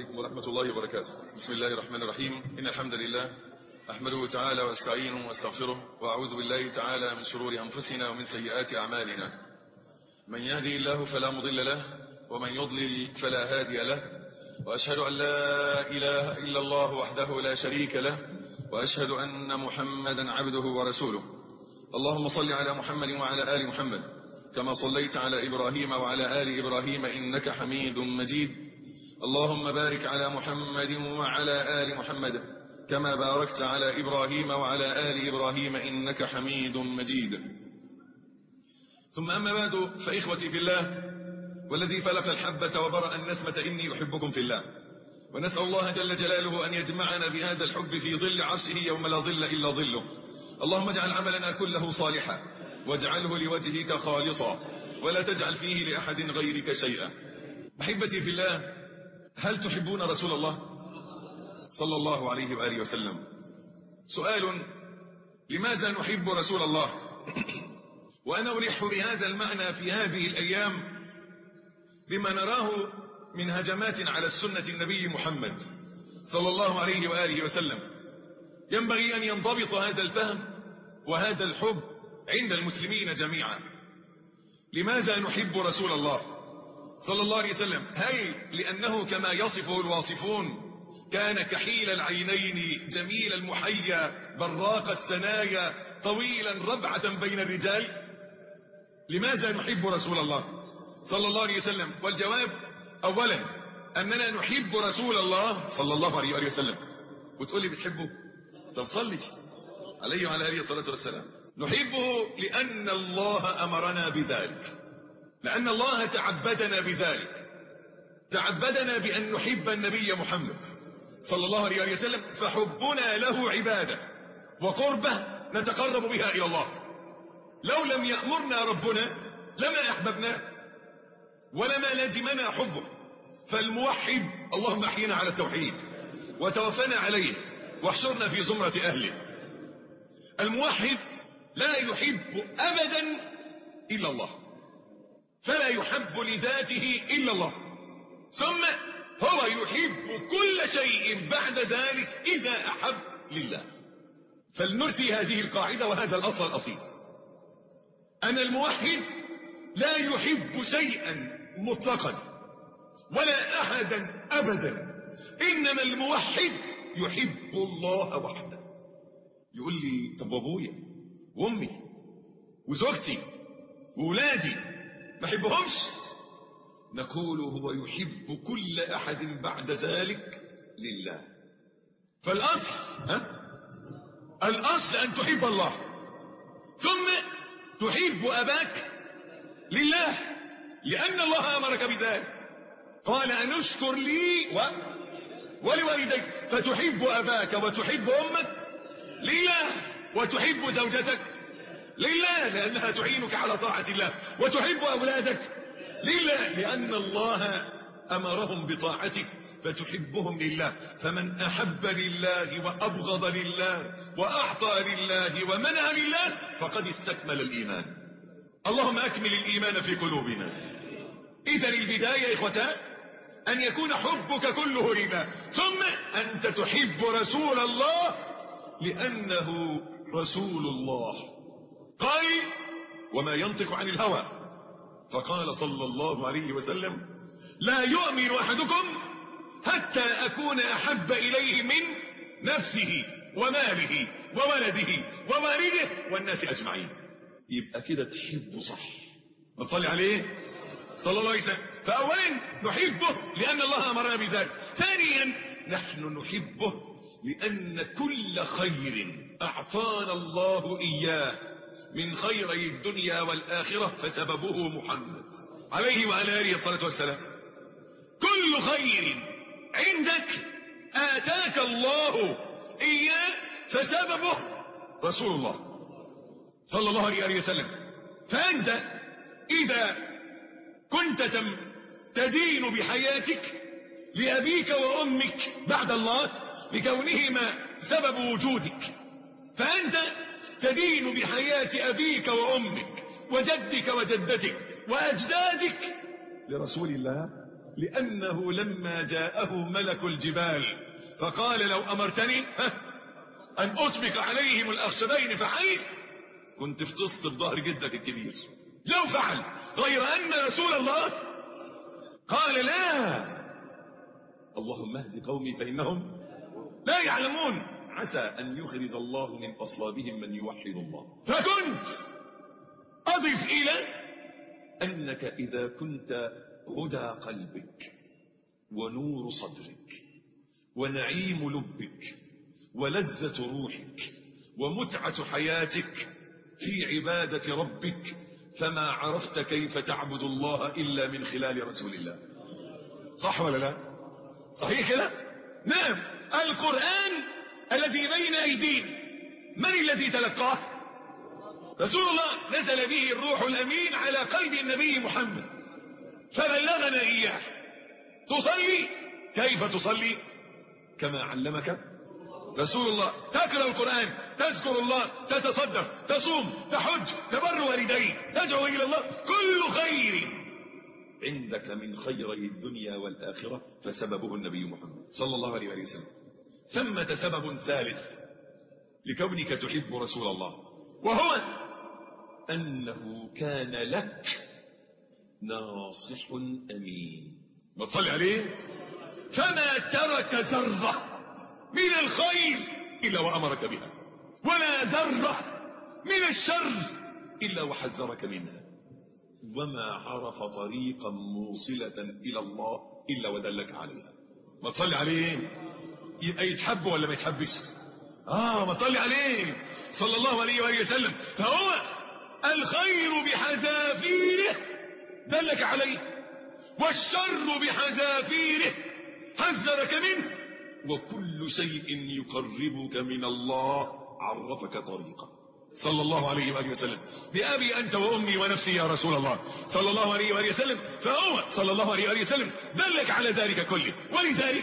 ورحمة الله وبركاته بسم الله الرحمن الرحيم إن الحمد لله أحمده تعالى واستعينه واستغفره وأعوذ بالله تعالى من شرور أنفسنا ومن سيئات أعمالنا من يهدي الله فلا مضل له ومن يضلل فلا هادي له وأشهد أن لا إله إلا الله وحده لا شريك له وأشهد أن محمدا عبده ورسوله اللهم صل على محمد وعلى آل محمد كما صليت على إبراهيم وعلى آل إبراهيم إنك حميد مجيد اللهم بارك على محمد وعلى آل محمد كما باركت على إبراهيم وعلى آل إبراهيم إنك حميد مجيد ثم أما بعد فإخوتي في الله والذي فلق الحبة وبرأ النسمة إني يحبكم في الله ونسأل الله جل جلاله أن يجمعنا بهذا الحب في ظل عرشه يوم لا ظل إلا ظله اللهم اجعل عملنا كله صالحا واجعله لوجهك خالصا ولا تجعل فيه لأحد غيرك شيئا أحبتي في الله هل تحبون رسول الله صلى الله عليه وآله وسلم سؤال لماذا نحب رسول الله وأنا ألح بهذا المعنى في هذه الأيام بما نراه من هجمات على السنة النبي محمد صلى الله عليه وآله وسلم ينبغي أن ينضبط هذا الفهم وهذا الحب عند المسلمين جميعا لماذا نحب رسول الله صلى الله عليه وسلم هل لأنه كما يصفه الواصفون كان كحيل العينين جميل المحيا براق الثنايا طويلا ربعة بين الرجال لماذا نحب رسول الله صلى الله عليه وسلم والجواب أولا أننا نحب رسول الله صلى الله عليه وآله وسلم وتقول لي بتحبه طب صلي عليه وعلى آله الصلاة والسلام نحبه لأن الله أمرنا بذلك لأن الله تعبدنا بذلك تعبدنا بأن نحب النبي محمد صلى الله عليه وسلم فحبنا له عبادة وقربة نتقرب بها إلى الله لو لم يأمرنا ربنا لما أحببناه ولما لزمنا حبه فالموحد اللهم احينا على التوحيد وتوفنا عليه واحشرنا في زمرة أهله الموحد لا يحب أبدا إلا الله فلا يحب لذاته إلا الله ثم هو يحب كل شيء بعد ذلك إذا أحب لله فلنرسي هذه القاعدة وهذا الأصل الأصيل أن الموحد لا يحب شيئا مطلقا ولا أحدا أبدا إنما الموحد يحب الله وحده يقول لي طب وابويا وامي وزوجتي وولادي ما احبهمش نقول هو يحب كل أحد بعد ذلك لله فالأصل ها؟ الأصل أن تحب الله ثم تحب أباك لله لأن الله أمرك بذلك قال أن اشكر لي و... ولوالديك فتحب أباك وتحب أمك لله وتحب زوجتك لله لأنها تعينك على طاعة الله وتحب أولادك لله لأن الله أمرهم بطاعته فتحبهم لله فمن أحب لله وأبغض لله وأعطى لله ومنع لله فقد استكمل الإيمان اللهم أكمل الإيمان في قلوبنا إذا البداية إخوتان أن يكون حبك كله لله ثم أنت تحب رسول الله لأنه رسول الله قال وما ينطق عن الهوى فقال صلى الله عليه وسلم لا يؤمن أحدكم حتى أكون أحب إليه من نفسه وماله وولده ووالده والناس أجمعين يبقى كده تحبه صح ما تصلي عليه صلى الله عليه وسلم فأولا نحبه لأن الله أمرنا بذلك ثانيا نحن نحبه لأن كل خير أعطانا الله إياه من خيري الدنيا والآخرة فسببه محمد عليه وعلى آله الصلاة والسلام كل خير عندك آتاك الله إياه فسببه رسول الله صلى الله عليه وسلم فأنت إذا كنت تم تدين بحياتك لأبيك وأمك بعد الله لكونهما سبب وجودك فأنت تدين بحياة أبيك وأمك وجدك وجدتك وأجدادك لرسول الله لأنه لما جاءه ملك الجبال فقال لو أمرتني أن أطبق عليهم الأخشبين فحيث كنت في تسط بظهر جدك الكبير لو فعل غير أن رسول الله قال لا اللهم اهد قومي فإنهم لا يعلمون عسى أن يخرج الله من أصلابهم من يوحد الله فكنت أضف إلى أنك إذا كنت هدى قلبك ونور صدرك ونعيم لبك ولذة روحك ومتعة حياتك في عبادة ربك فما عرفت كيف تعبد الله إلا من خلال رسول الله صح ولا لا صحيح كده نعم القرآن الذي بين أيدينا من الذي تلقاه رسول الله نزل به الروح الأمين على قلب النبي محمد فبلغنا إياه تصلي كيف تصلي كما علمك رسول الله تقرأ القرآن تذكر الله تتصدق تصوم تحج تبر والديك تدعو إلى الله كل خير عندك من خيري الدنيا والآخرة فسببه النبي محمد صلى الله عليه وسلم ثمة سبب ثالث لكونك تحب رسول الله وهو أنه كان لك ناصح أمين ما تصلي عليه فما ترك ذرة من الخير إلا وأمرك بها ولا ذرة من الشر إلا وحذرك منها وما عرف طريقا موصلة إلى الله إلا ودلك عليها ما تصلي عليه يبقى يتحب ولا ما يتحبش آه ما تصلي عليه صلى الله عليه وآله وسلم فهو الخير بحذافيره دلك عليه والشر بحذافيره حذرك منه وكل شيء يقربك من الله عرفك طريقه صلى الله عليه وآله وسلم بأبي أنت وأمي ونفسي يا رسول الله صلى الله عليه وآله وسلم فهو صلى الله عليه وآله وسلم دلك على ذلك كله ولذلك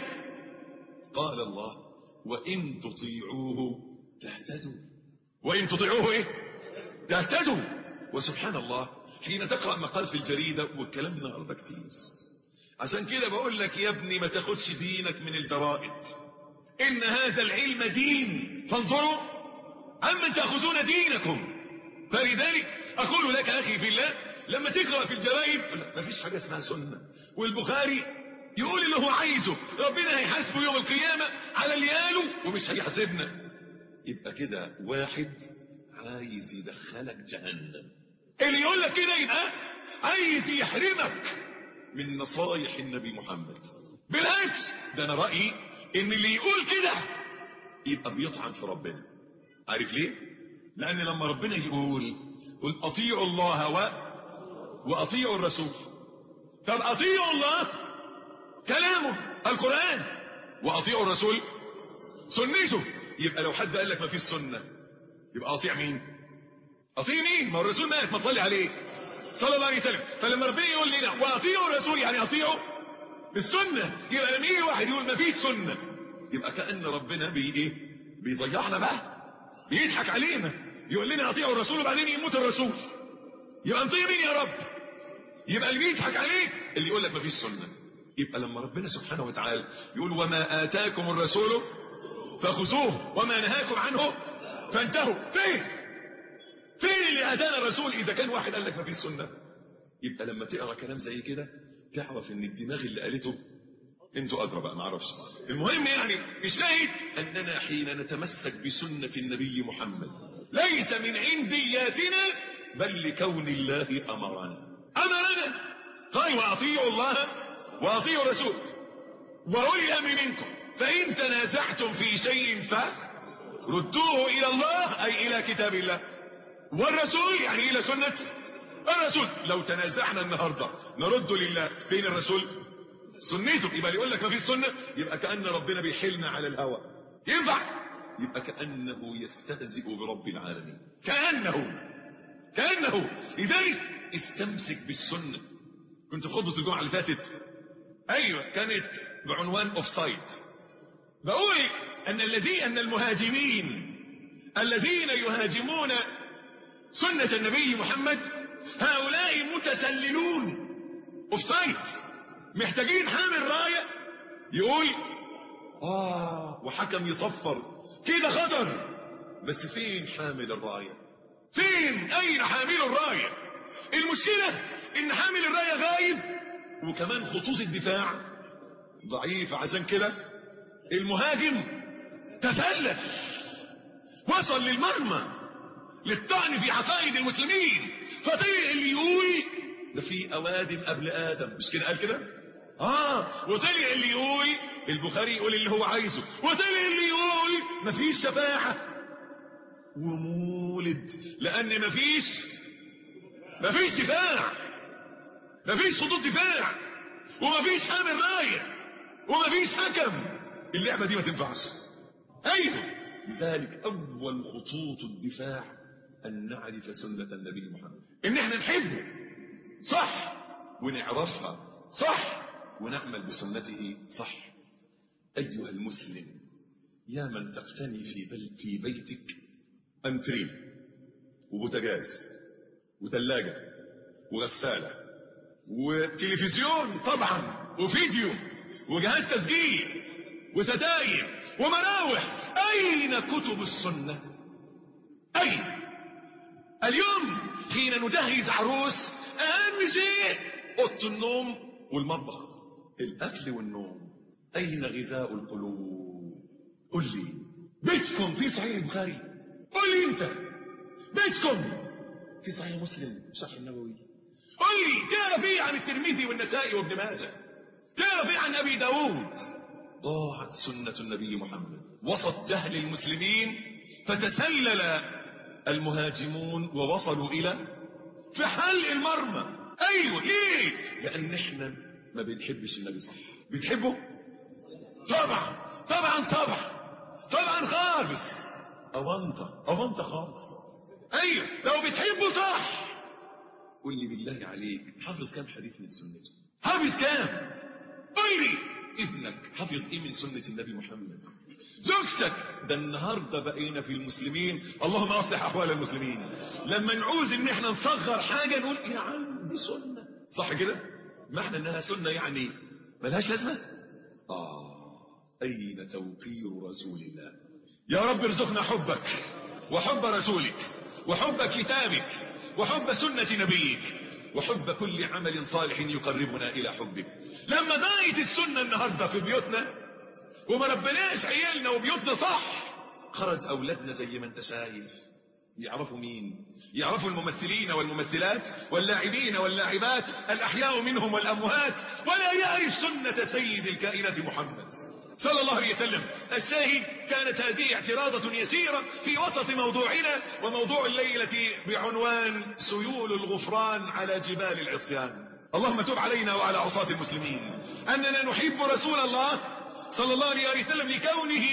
قال الله وإن تطيعوه تهتدوا وإن تطيعوه إيه تهتدوا وسبحان الله حين تقرأ مقال في الجريدة والكلام النهارده كتير عشان كده بقول لك يا ابني ما تاخدش دينك من الجرائد إن هذا العلم دين فانظروا أما تأخذون دينكم فلذلك أقول لك أخي في الله لما تقرأ في الجرائد ما فيش حاجة اسمها سنة والبخاري يقول اللي هو عايزه ربنا هيحاسبه يوم القيامة على اللي قاله ومش هيحاسبنا يبقى كده واحد عايز يدخلك جهنم اللي يقول لك كده يبقى عايز يحرمك من نصايح النبي محمد بالعكس ده انا رأيي ان اللي يقول كده يبقى بيطعن في ربنا عارف ليه لان لما ربنا يقول قل اطيعوا الله و... واطيعوا الرسول طب اطيعوا الله كلامه القرآن واطيعوا الرسول سنته يبقى لو حد قال لك ما فيش سنة يبقى اطيع مين اطيع مين ما هو الرسول مات ما تصلي عليه صلى الله عليه وسلم فلما ربنا يقول لنا واطيعوا الرسول يعني اطيعوا السنة يبقى لما يجي واحد يقول ما فيش سنة يبقى كأن ربنا بي ايه بيضيعنا بقى بيضحك علينا يقول لنا اطيعوا الرسول وبعدين يموت الرسول يبقى نطيع مين يا رب يبقى اللي بيضحك عليك اللي يقول لك ما فيش سنة يبقى لما ربنا سبحانه وتعالى يقول وما آتاكم الرسول فخذوه وما نهاكم عنه فانتهوا فين فين اللي اتانا الرسول اذا كان واحد قال لك ما فيش سنه يبقى لما تقرا كلام زي كده تعرف ان الدماغ اللي قالته انتوا ادرى بقى ما اعرفش المهم يعني الشاهد اننا حين نتمسك بسنه النبي محمد ليس من عندياتنا بل لكون الله امرنا امرنا قال واطيعوا الله واطيعوا الرسول واولي الامر منكم فان تنازعتم في شيء فردوه الى الله اي الى كتاب الله والرسول يعني الى سنة الرسول لو تنازعنا النهاردة نرد لله فين الرسول سنته يبقى يقول لك ما فيش سنة يبقى كأن ربنا بيحلنا على الهوى ينفع يبقى كأنه يستهزئ برب العالمين كأنه كأنه لذلك استمسك بالسنة كنت في خطبة الجمعة اللي فاتت ايوه كانت بعنوان اوف سايد بقول ان الذي ان المهاجمين الذين يهاجمون سنة النبي محمد هؤلاء متسللون اوف سايت محتاجين حامل راية يقول اه وحكم يصفر كده خطر بس فين حامل الراية فين اين حامل الراية المشكلة ان حامل الراية غايب وكمان خطوط الدفاع ضعيفة عشان كده المهاجم تسلف وصل للمرمى للطعن في عقائد المسلمين فطلع اللي يقول ده في اوادم قبل ادم مش كده قال كده اه وطلع اللي يقول البخاري يقول اللي هو عايزه وطلع اللي يقول مفيش شفاعة ومولد لان مفيش مفيش دفاع مفيش خطوط دفاع ومفيش حامل راية ومفيش حكم اللعبة دي ما تنفعش ايوه لذلك اول خطوط الدفاع ان نعرف سنة النبي محمد ان احنا نحبه صح ونعرفها صح ونعمل بسنته صح ايها المسلم يا من تقتني في, بل في بيتك انتري وبوتاجاز وثلاجة وغسالة وتلفزيون طبعا وفيديو وجهاز تسجيل وستاير ومراوح أين كتب السنة أين اليوم حين نجهز عروس أهم شيء أوضة النوم والمطبخ الأكل والنوم أين غذاء القلوب قل لي بيتكم في صحيح البخاري قل لي أنت بيتكم في صحيح مسلم صحيح النووي قل لي تعرف ايه عن الترمذي والنسائي وابن ماجه تعرف ايه عن ابي داود ضاعت سنة النبي محمد وسط جهل المسلمين فتسلل المهاجمون ووصلوا إلى في حل المرمى أيوة ليه لأن احنا ما بنحبش النبي صح بتحبه طبعا طبعا طبعا طبعا خالص أونطة أونطة خالص أيوة لو بتحبه صح قل لي بالله عليك حافظ كام حديث من سنته حافظ كام قل لي ابنك حافظ ايه من سنة النبي محمد زوجتك ده النهاردة بقينا في المسلمين اللهم اصلح احوال المسلمين لما نعوز ان احنا نصغر حاجة نقول يا عم دي سنة صح كده معنى انها سنة يعني ملهاش لازمة اه اين توقير رسول الله يا رب ارزقنا حبك وحب رسولك وحب كتابك وحب سنة نبيك وحب كل عمل صالح يقربنا إلى حبك لما ضاعت السنة النهاردة في بيوتنا وما ربناش عيالنا وبيوتنا صح خرج أولادنا زي ما انت شايف يعرفوا مين يعرفوا الممثلين والممثلات واللاعبين واللاعبات الأحياء منهم والأموات ولا يعرف سنة سيد الكائنات محمد صلى الله عليه وسلم الشاهد كانت هذه اعتراضة يسيرة في وسط موضوعنا وموضوع الليلة بعنوان سيول الغفران على جبال العصيان اللهم تب علينا وعلى عصاة المسلمين أننا نحب رسول الله صلى الله عليه وسلم لكونه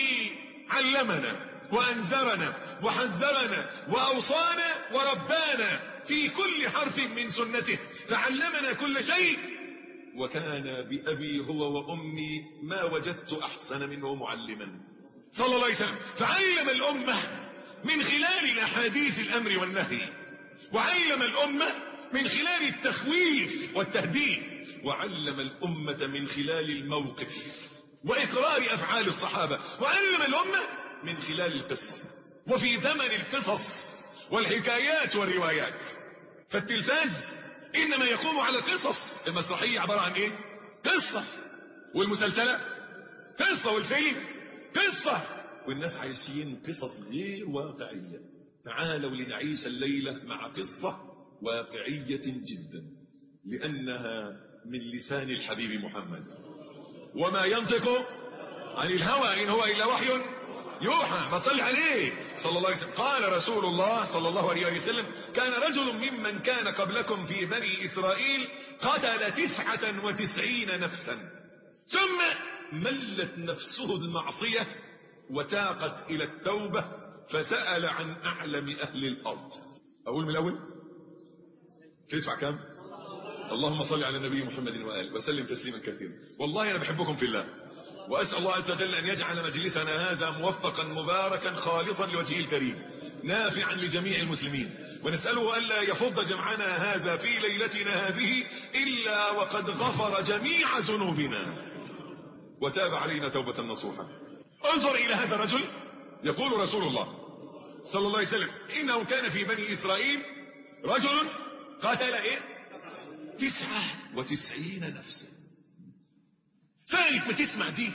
علمنا وأنذرنا وحذرنا وأوصانا وربانا في كل حرف من سنته فعلمنا كل شيء وكان بأبي هو وأمي ما وجدت أحسن منه معلما صلى الله عليه وسلم فعلم الأمة من خلال أحاديث الأمر والنهي وعلم الأمة من خلال التخويف والتهديد وعلم الأمة من خلال الموقف وإقرار أفعال الصحابة وعلم الأمة من خلال القصة وفي زمن القصص والحكايات والروايات فالتلفاز إنما يقوم على القصص المسرحية عبارة عن إيه قصة والمسلسلة قصة والفيلم قصة والناس عايشين قصص غير واقعية تعالوا لنعيش الليلة مع قصة واقعية جدا لأنها من لسان الحبيب محمد وما ينطق عن الهوى إن هو إلا وحي يوحى ما تصلي عليه صلى الله عليه وسلم قال رسول الله صلى الله عليه وسلم كان رجل ممن كان قبلكم في بني إسرائيل قتل تسعة وتسعين نفسا ثم ملت نفسه المعصية وتاقت إلى التوبة فسأل عن أعلم أهل الأرض أقول من الأول تدفع كام اللهم صل على النبي محمد وآله وسلم تسليما كثيرا والله أنا بحبكم في الله وأسأل الله عز وجل أن يجعل مجلسنا هذا موفقا مباركا خالصا لوجهه الكريم نافعا لجميع المسلمين ونسأله ألا يفض جمعنا هذا في ليلتنا هذه إلا وقد غفر جميع ذنوبنا وتاب علينا توبة نصوحة انظر إلى هذا الرجل يقول رسول الله صلى الله عليه وسلم إنه كان في بني إسرائيل رجل قتل إيه تسعة وتسعين نفسا سالك ما تسمع دي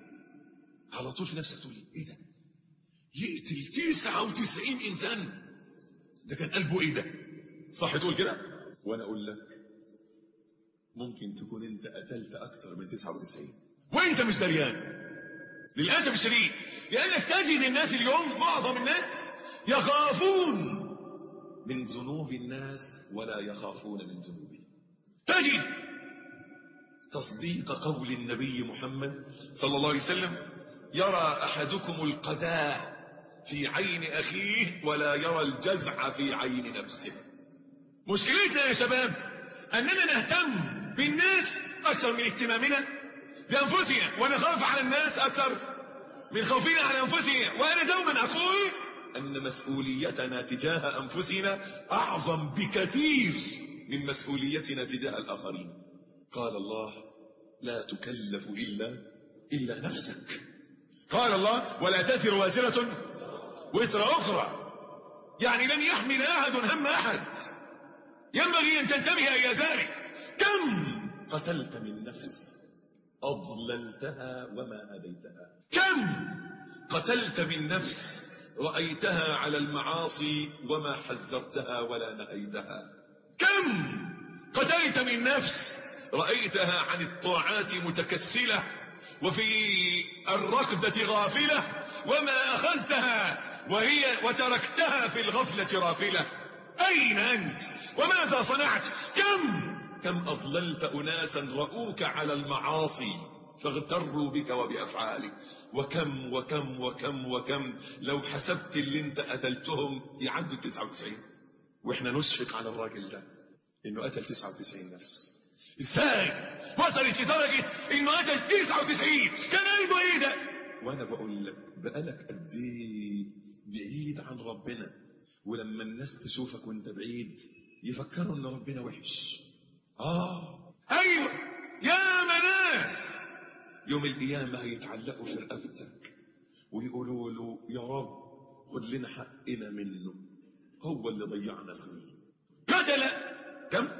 على طول في نفسك تقول ايه ده يقتل تسعة وتسعين انسان ده كان قلبه ايه ده صح تقول كده وانا اقول لك ممكن تكون انت قتلت اكتر من تسعة وتسعين وانت مش دريان للاسف الشديد لانك تجد الناس اليوم معظم الناس يخافون من ذنوب الناس ولا يخافون من ذنوبهم تجد تصديق قول النبي محمد صلى الله عليه وسلم يرى احدكم القذاء في عين اخيه ولا يرى الجزع في عين نفسه مشكلتنا يا شباب اننا نهتم بالناس اكثر من اهتمامنا بانفسنا ونخاف على الناس اكثر من خوفنا على انفسنا وانا دوما اقول ان مسؤوليتنا تجاه انفسنا اعظم بكثير من مسؤوليتنا تجاه الاخرين قال الله لا تكلف الا الا نفسك قال الله ولا تزر وازره وزر اخرى يعني لن يحمل احد هم احد ينبغي ان تنتبه الى ذلك كم قتلت من نفس اضللتها وما هديتها كم قتلت من نفس رايتها على المعاصي وما حذرتها ولا نهيتها كم قتلت من نفس رايتها عن الطاعات متكسله وفي الركضه غافله وما اخذتها وهي وتركتها في الغفله غافله اين انت وماذا صنعت كم كم اضللت اناسا راوك على المعاصي فاغتروا بك وبافعالك وكم وكم وكم وكم لو حسبت اللي انت قتلتهم يعدوا 99 واحنا نشفق على الراجل ده انه قتل 99 نفس ازاي وصلت لدرجة انه قتل 99 كان قلبه ايه ده وانا بقول لك بقالك قد ايه بعيد عن ربنا ولما الناس تشوفك وانت بعيد يفكروا ان ربنا وحش اه ايوه يا مناس يوم القيامة هيتعلقوا في رقبتك ويقولوا له يا رب خد لنا حقنا منه هو اللي ضيعنا سنين قتل كم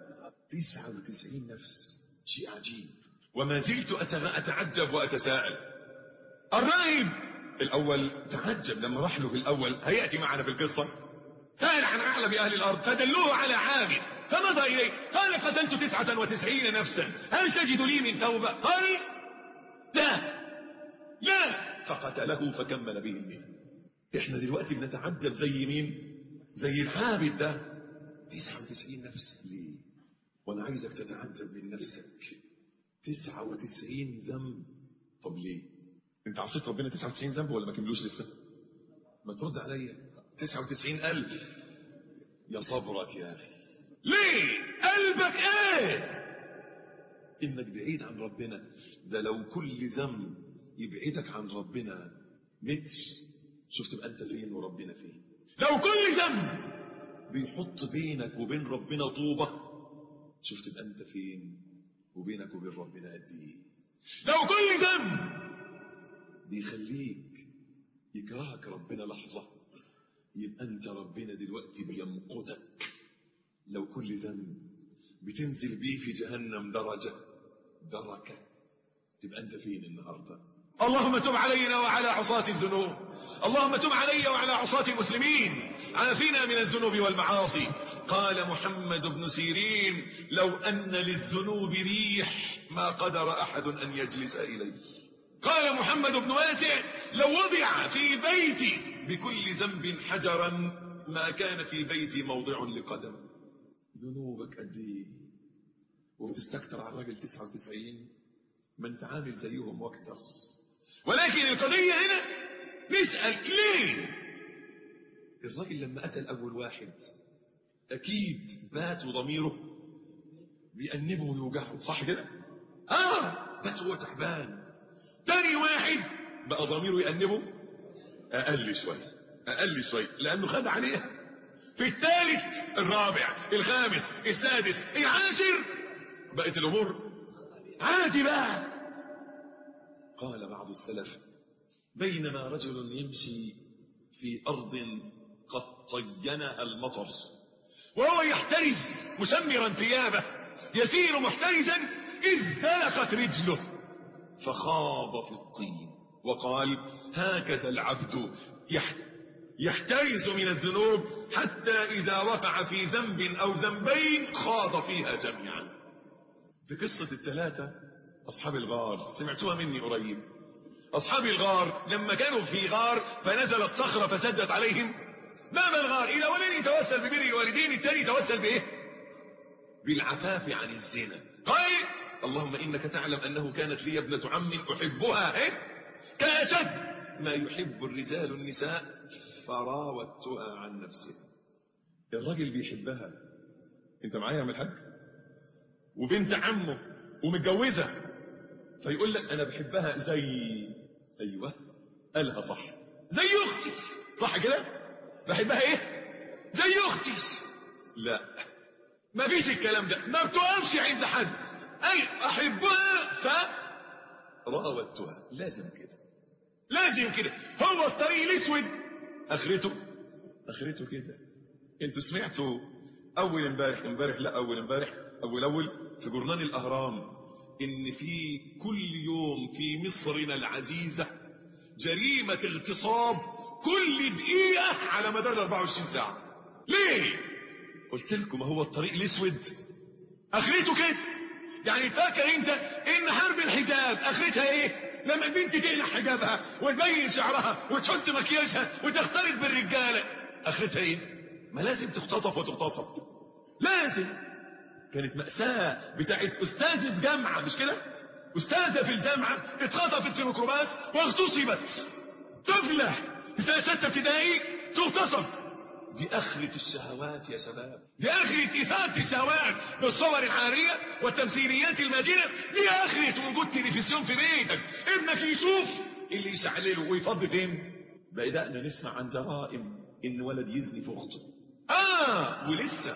99 نفس شيء عجيب وما زلت أتعجب وأتساءل الراهب الأول تعجب لما راح له في الأول هيأتي معنا في القصة سأل عن أعلم أهل الأرض فدلوه على عابد فمضى إليه قال قتلت تسعة وتسعين نفسا هل تجد لي من توبة قال لا لا فقتله فكمل به المئة احنا دلوقتي بنتعجب زي مين زي العابد ده 99 نفس ليه وانا عايزك تتعجب من نفسك 99 ذنب طب ليه انت عصيت ربنا 99 ذنب ولا ما كملوش لسه ما ترد عليا 99 ألف يا صبرك يا أخي ليه قلبك ايه انك بعيد عن ربنا ده لو كل ذنب يبعدك عن ربنا متر شفت بقى انت فين وربنا فين لو كل ذنب بيحط بينك وبين ربنا طوبة شفت بقى انت فين وبينك وبين ربنا قد ايه لو كل ذنب بيخليك يكرهك ربنا لحظة يبقى انت ربنا دلوقتي بيمقتك لو كل ذنب بتنزل بيه في جهنم درجة دركة تبقى انت فين النهاردة اللهم تب علينا وعلى عصاة الذنوب اللهم تب علي وعلى عصاة المسلمين عافنا من الذنوب والمعاصي قال محمد بن سيرين لو أن للذنوب ريح ما قدر أحد أن يجلس إليه قال محمد بن واسع لو وضع في بيتي بكل ذنب حجرا ما كان في بيتي موضع لقدم ذنوبك قد ايه وبتستكتر على الراجل 99 ما انت عامل زيهم واكتر ولكن القضية هنا نسأل ليه الراجل لما قتل أول واحد أكيد بات ضميره بيأنبه ويوجعه صح كده؟ آه بات هو تعبان تاني واحد بقى ضميره يأنبه أقل شوية اقل شويه لانه خد عليها في الثالث الرابع الخامس السادس العاشر بقت الامور عادي بقى قال بعض السلف بينما رجل يمشي في ارض قد طينها المطر وهو يحترز مسمرا ثيابه يسير محترزا اذ زلقت رجله فخاض في الطين وقال هكذا العبد يحترز من الذنوب حتى إذا وقع في ذنب أو ذنبين خاض فيها جميعا في قصة الثلاثة أصحاب الغار سمعتوها مني قريب أصحاب الغار لما كانوا في غار فنزلت صخرة فسدت عليهم باب الغار إلى ولين يتوسل ببر الوالدين الثاني يتوسل بإيه بالعفاف عن الزنا قال اللهم إنك تعلم أنه كانت لي ابنة عم أحبها إيه؟ كأشد ما يحب الرجال النساء فراودتها عن نفسها الراجل بيحبها انت معايا يا الحاج وبنت عمه ومتجوزة فيقول لك انا بحبها زي ايوه قالها صح زي اختي صح كده بحبها ايه زي اختي لا ما فيش الكلام ده ما بتقفش عند حد اي احبها ف راودتها لازم كده لازم كده هو الطريق الاسود اخرته اخرته كده انتوا سمعتوا اول امبارح امبارح لا اول امبارح اول اول في جورنال الاهرام ان في كل يوم في مصرنا العزيزة جريمة اغتصاب كل دقيقة على مدار 24 ساعة ليه قلت لكم هو الطريق الاسود اخرته كده يعني فاكر انت ان حرب الحجاب اخرتها ايه لما البنت تقلع حجابها وتبين شعرها وتحط مكياجها وتختلط بالرجالة اخرتها ايه ما لازم تختطف وتغتصب لازم كانت مأساة بتاعت أستاذة جامعة مش كده أستاذة في الجامعة اتخطفت في ميكروباص واغتصبت طفلة في سنة ستة ابتدائي تغتصب دي آخرة الشهوات يا شباب دي آخرة إثارة الشهوات بالصور الحارية والتمثيليات الماجنة دي آخرة وجود تلفزيون في بيتك ابنك يشوف اللي يشعلله ويفضي فين بدأنا نسمع عن جرائم إن ولد يزني في أخته آه ولسه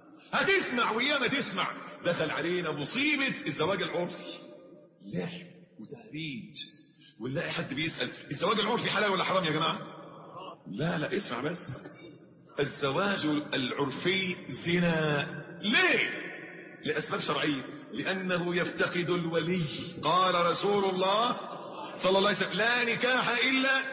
هتسمع وياما تسمع دخل علينا مصيبة الزواج العرفي لعب وتهريج ونلاقي حد بيسأل الزواج العرفي حلال ولا حرام يا جماعة لا لا اسمع بس الزواج العرفي زنا ليه لأسباب شرعية لأنه يفتقد الولي قال رسول الله صلى الله عليه وسلم لا نكاح إلا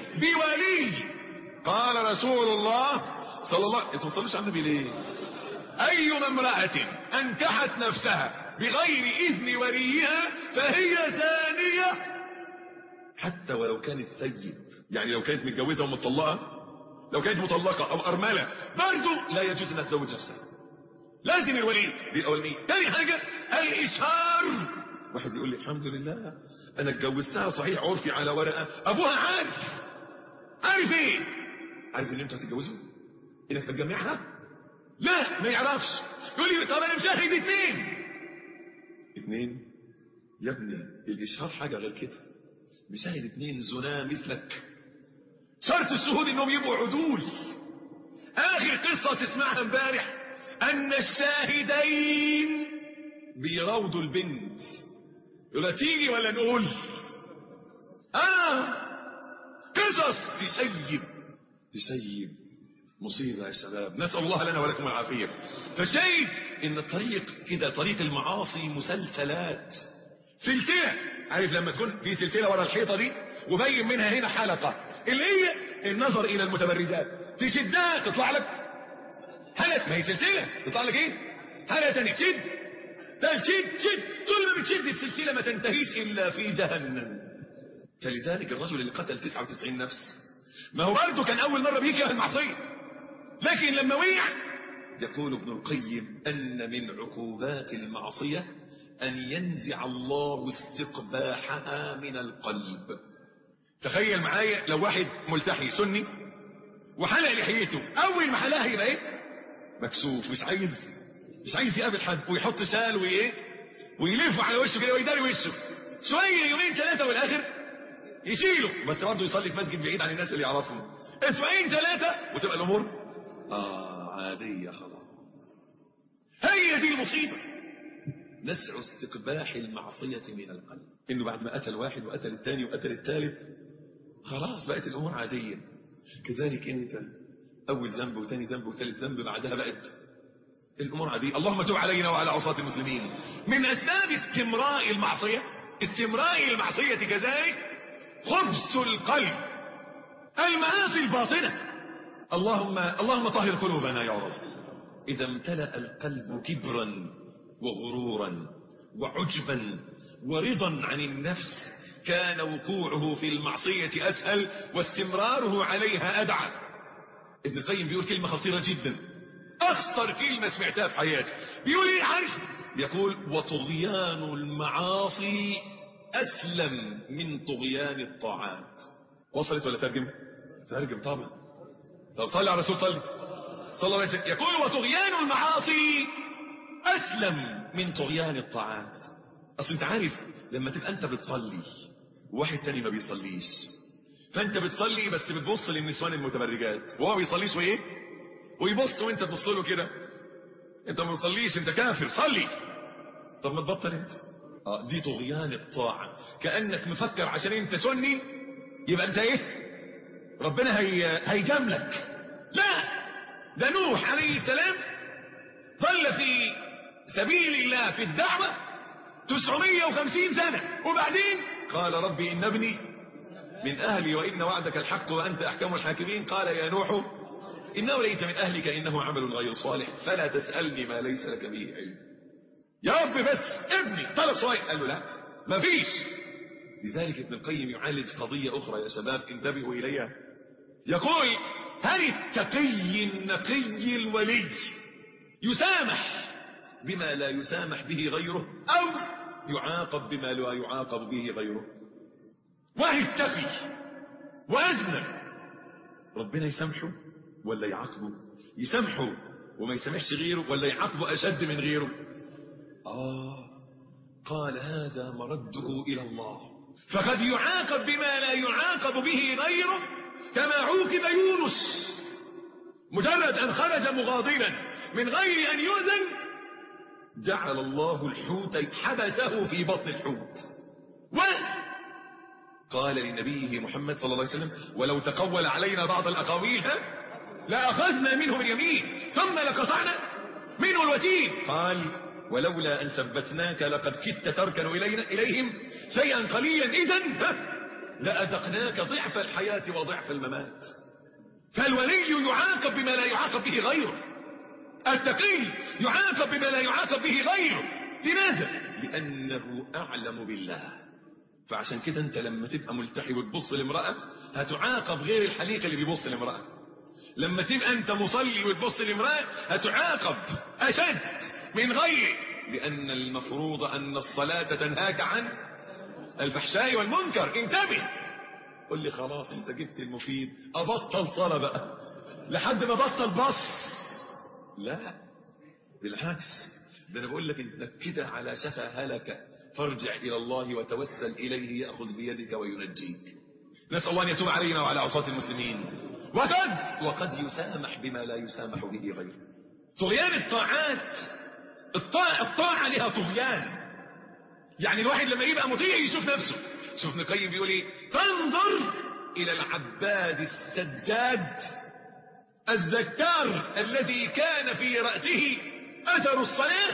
بولي قال رسول الله صلى الله انتوا تصلوش على النبي ليه أيما امرأة أنكحت نفسها بغير إذن وليها فهي زانية حتى ولو كانت سيد يعني لو كانت متجوزة ومطلقة لو كانت مطلقة أو أرملة برضو لا يجوز أنها تزوج نفسها لازم الولي دي الأولانية تاني حاجة الإشهار واحد يقول لي الحمد لله أنا اتجوزتها صحيح عرفي على ورقة أبوها عارف عارف إيه عارف إن أنتوا هتتجوزوا إنك هتجمعها لا ما يعرفش يقول لي طب انا مشاهد اثنين اثنين يا ابني الاشهار حاجه غير كده مشاهد اثنين زنا مثلك شرط الشهود انهم يبقوا عدول اخر قصه تسمعها امبارح ان الشاهدين بيراودوا البنت يقول تيجي ولا نقول اه قصص تسيب تسيب مصيبة يا شباب نسأل الله لنا ولكم العافية فشايف ان الطريق كده طريق المعاصي مسلسلات سلسلة عارف لما تكون في سلسلة ورا الحيطة دي وبين منها هنا حلقة اللي هي النظر الى المتبرجات تشدها تطلع لك حلقة ما هي سلسلة تطلع لك ايه حلقة تانية تشد تشد تشد طول ما بتشد السلسلة ما تنتهيش الا في جهنم فلذلك الرجل اللي قتل 99 نفس ما هو برضه كان اول مرة بيكره المعصية لكن لما وقع يقول ابن القيم أن من عقوبات المعصية أن ينزع الله استقباحها من القلب تخيل معايا لو واحد ملتحي سني وحلق لحيته أول ما حلقها يبقى إيه مكسوف مش عايز مش عايز يقابل حد ويحط شال وإيه ويلف على وشه كده ويداري وشه شوية يومين ثلاثة والآخر يشيله بس برضه يصلي في مسجد بعيد عن الناس اللي يعرفهم اسبوعين ثلاثة وتبقى الامور اه عادية خلاص هي دي المصيبة نسع استقباح المعصية من القلب انه بعد ما قتل واحد وقتل الثاني وقتل الثالث خلاص بقت الامور عادية كذلك انت اول ذنب وثاني ذنب وثالث ذنب بعدها بقت الامور عادية اللهم تب علينا وعلى عصاة المسلمين من اسباب استمراء المعصية استمراء المعصية كذلك خبث القلب المعاصي الباطنة اللهم اللهم طهر قلوبنا يا رب إذا امتلأ القلب كبرا وغرورا وعجبا ورضا عن النفس كان وقوعه في المعصية أسهل واستمراره عليها أدعى ابن القيم بيقول كلمة خطيرة جدا أخطر كلمة سمعتها في حياتي بيقول إيه عارف بيقول وطغيان المعاصي أسلم من طغيان الطاعات وصلت ولا ترجم ترجم طبعا لو صلى على الرسول صلي صلى الله عليه وسلم يقول وطغيان المعاصي أسلم من طغيان الطاعات أصل أنت عارف لما تبقى أنت بتصلي وواحد تاني ما بيصليش فأنت بتصلي بس بتبص للنسوان المتبرجات وهو بيصليش وإيه ويبص وأنت تبص له كده أنت ما بتصليش أنت كافر صلي طب ما تبطل أنت آه دي طغيان الطاعة كأنك مفكر عشان أنت سني يبقى أنت إيه ربنا هي هيجاملك لا ده نوح عليه السلام ظل في سبيل الله في الدعوة 950 سنة وبعدين قال ربي إن ابني من أهلي وإن وعدك الحق وأنت أحكم الحاكمين قال يا نوح إنه ليس من أهلك إنه عمل غير صالح فلا تسألني ما ليس لك به علم يا رب بس ابني طلب صغير قال له لا ما فيش لذلك ابن القيم يعالج قضية أخرى يا شباب انتبهوا إليها يقول هل التقي النقي الولي يسامح بما لا يسامح به غيره أو يعاقب بما لا يعاقب به غيره واحد تقي وأذنب ربنا يسامحه ولا يعاقبه يسامحه وما يسامحش غيره ولا يعاقبه أشد من غيره آه قال هذا مرده إلى الله فقد يعاقب بما لا يعاقب به غيره كما عوقب يونس مجرد أن خرج مغاضبا من غير أن يؤذن جعل الله الحوت حبسه في بطن الحوت و قال لنبيه محمد صلى الله عليه وسلم ولو تقول علينا بعض الأقاويل لأخذنا منه باليمين ثم لقطعنا منه الوتين قال ولولا أن ثبتناك لقد كدت تركن إلينا إليهم شيئا قليلا إذا لأذقناك ضعف الحياة وضعف الممات فالولي يعاقب بما لا يعاقب به غيره التقي يعاقب بما لا يعاقب به غيره لماذا؟ لأنه أعلم بالله فعشان كده أنت لما تبقى ملتحي وتبص لامرأة هتعاقب غير الحليق اللي بيبص لامرأة لما تبقى أنت مصلي وتبص لامرأة هتعاقب أشد من غيرك لأن المفروض أن الصلاة تنهاك عن الفحشاء والمنكر انتبه قل لي خلاص انت جبت المفيد ابطل صلاة بقى لحد ما بطل بص لا بالعكس ده انا بقول لك انك كده على شفا هلك فارجع الى الله وتوسل اليه ياخذ بيدك وينجيك نسال الله ان يتوب علينا وعلى عصاة المسلمين وقد وقد يسامح بما لا يسامح به غيره طغيان الطاعات الطاعة, الطاعة لها طغيان يعني الواحد لما يبقى مطيع يشوف نفسه شوف ابن القيم بيقول ايه تنظر الى العباد السجاد الذكار الذي كان في رأسه اثر الصلاة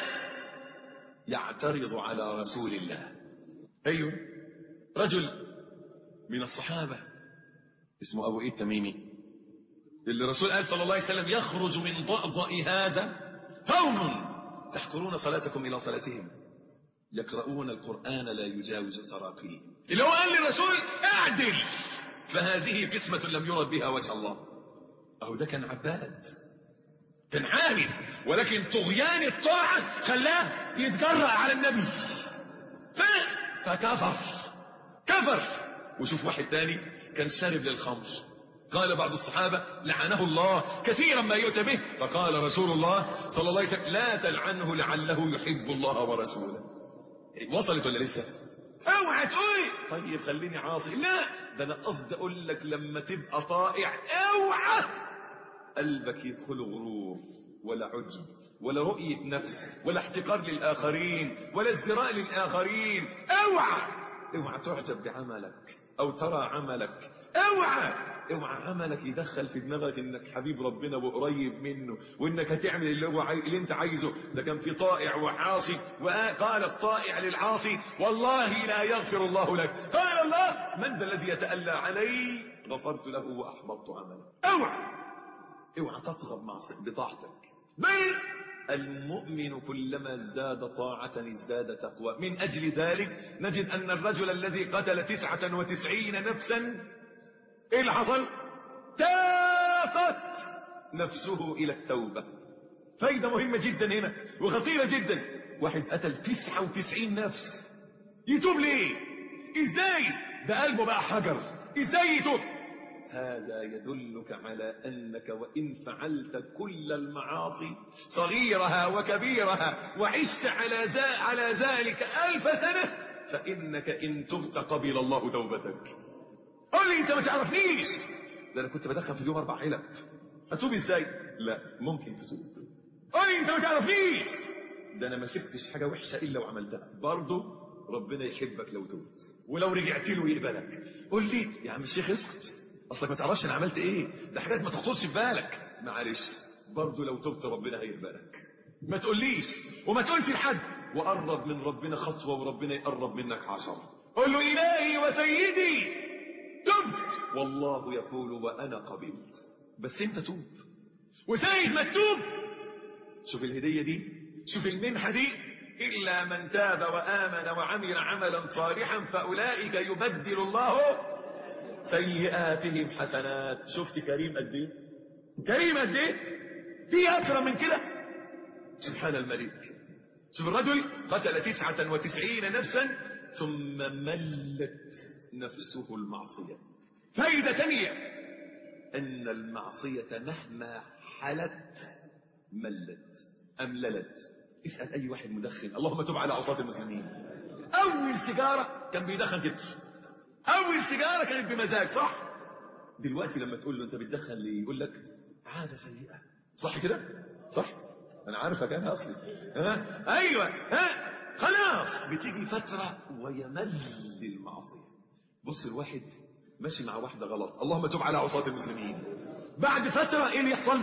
يعترض على رسول الله ايوه رجل من الصحابة اسمه ابو ايه التميمي اللي الرسول قال صلى الله عليه وسلم يخرج من ضأضأ هذا قوم تحقرون صلاتكم الى صلاتهم يقرؤون القرآن لا يجاوز تراقيهم اللي هو قال للرسول اعدل فهذه قسمة لم يرد بها وجه الله أهو ده كان عباد كان عامل ولكن طغيان الطاعة خلاه يتجرأ على النبي ف... فكفر كفر وشوف واحد تاني كان شارب للخمر قال بعض الصحابة لعنه الله كثيرا ما يؤتى به فقال رسول الله صلى الله عليه وسلم لا تلعنه لعله يحب الله ورسوله وصلت ولا لسه اوعى تقول طيب خليني عاصي لا ده انا قصدي اقول لك لما تبقى طائع اوعى قلبك يدخل غرور ولا عجب ولا رؤية نفس ولا احتقار للآخرين ولا ازدراء للآخرين اوعى اوعى تعجب بعملك او ترى عملك اوعى اوعى عملك يدخل في دماغك انك حبيب ربنا وقريب منه وانك هتعمل اللي هو عاي... اللي انت عايزه ده كان في طائع وعاصي وقال الطائع للعاصي والله لا يغفر الله لك قال الله من ذا الذي يتألى علي غفرت له واحبطت عمله اوعى اوعى تطغى بمعصية بطاعتك بل المؤمن كلما ازداد طاعة ازداد تقوى من أجل ذلك نجد أن الرجل الذي قتل تسعة وتسعين نفسا إيه اللي حصل تاقت نفسه إلى التوبة فايدة مهمة جدا هنا وخطيرة جدا واحد قتل تسعة وتسعين نفس يتوب ليه ازاي ده قلبه بقى حجر ازاي يتوب هذا يدلك على أنك وإن فعلت كل المعاصي صغيرها وكبيرها وعشت على, ذا على ذلك ألف سنة فإنك إن تبت قبل الله توبتك قل لي أنت ما تعرفنيش ده أنا كنت بدخل في اليوم أربع علب أتوب إزاي لا ممكن تتوب قل لي أنت ما تعرفنيش ده أنا ما سبتش حاجة وحشة إلا وعملتها برضه ربنا يحبك لو توبت ولو رجعت له يقبلك قول لي يا عم الشيخ اسكت اصلك ما تعرفش انا عملت ايه ده حاجات ما تخطرش في بالك معلش برضه لو تبت ربنا هيقبلك ما تقوليش وما تقولش لحد وقرب من ربنا خطوه وربنا يقرب منك عشرة قول له الهي وسيدي تبت والله يقول وانا قبلت بس انت توب وسيد ما تتوب شوف الهديه دي شوف المنحه دي الا من تاب وامن وعمل عملا صالحا فاولئك يبدل الله سيئاتهم حسنات شفت كريم قد ايه كريم قد ايه في اكرم من كده سبحان الملك شوف الرجل قتل تسعة وتسعين نفسا ثم ملت نفسه المعصية فايدة ثانية أن المعصية مهما حلت ملت أمللت اسأل أي واحد مدخن اللهم تب على عصاة المسلمين أول سيجارة كان بيدخن كده اول سيجاره كانت بمزاج صح دلوقتي لما تقول له انت بتدخن ليه يقول لك عاده سيئه صح كده صح انا عارفك انا اصلي ها ايوه ها خلاص بتيجي فتره ويمل المعصيه بص الواحد ماشي مع واحده غلط اللهم تب على عصاة المسلمين بعد فتره ايه اللي يحصل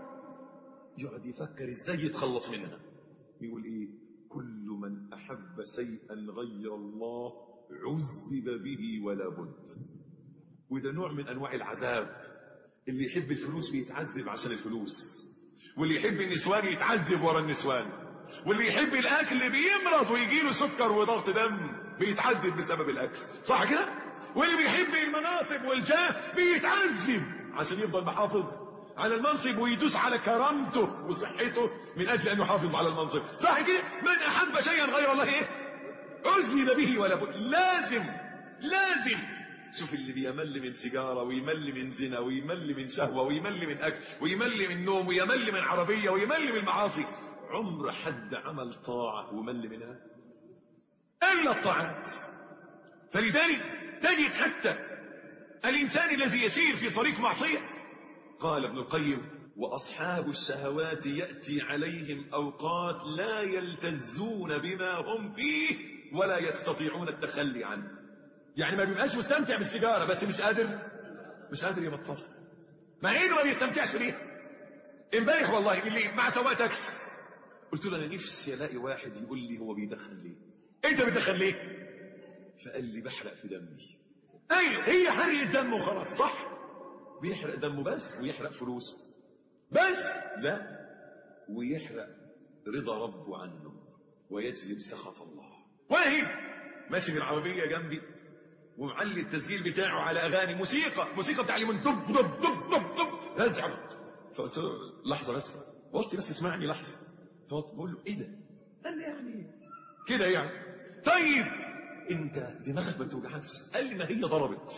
يقعد يفكر ازاي يتخلص منها يقول ايه كل من احب شيئا غير الله عذب به ولا بد وده نوع من انواع العذاب اللي يحب الفلوس بيتعذب عشان الفلوس واللي يحب النسوان يتعذب ورا النسوان واللي يحب الاكل بيمرض ويجي له سكر وضغط دم بيتعذب بسبب الاكل صح كده واللي بيحب المناصب والجاه بيتعذب عشان يفضل محافظ على المنصب ويدوس على كرامته وصحته من اجل ان يحافظ على المنصب صح كده من احب شيئا غير الله ايه عذب به ولا بد لازم لازم شوف اللي بيمل من سيجاره ويمل من زنا ويمل من شهوه ويمل من اكل ويمل من نوم ويمل من عربيه ويمل من معاصي عمر حد عمل طاعه ومل منها الا الطاعات فلذلك تجد حتى الانسان الذي يسير في طريق معصيه قال ابن القيم واصحاب الشهوات ياتي عليهم اوقات لا يلتزون بما هم فيه ولا يستطيعون التخلي عنه يعني ما بيبقاش مستمتع بالسيجاره بس مش قادر مش قادر يبطلها مع انه ما بيستمتعش بيها امبارح والله اللي مع سواق تاكسي قلت له انا نفسي الاقي واحد يقول لي هو بيدخن ليه انت بتدخن ليه فقال لي بحرق في دمي ايوه هي حرق الدم وخلاص صح بيحرق دمه بس ويحرق فلوسه بس لا ويحرق رضا ربه عنه ويجلب سخط الله واحد ماشي في العربيه جنبي ومعلي التسجيل بتاعه على اغاني موسيقى موسيقى بتاع اليومين دب دب دب دب دب رزع فقلت له لحظه بس قلت بس اسمعني لحظه فبقول له ايه ده قال لي يعني كده يعني طيب انت دماغك ما بتوجعكش قال لي ما هي ضربت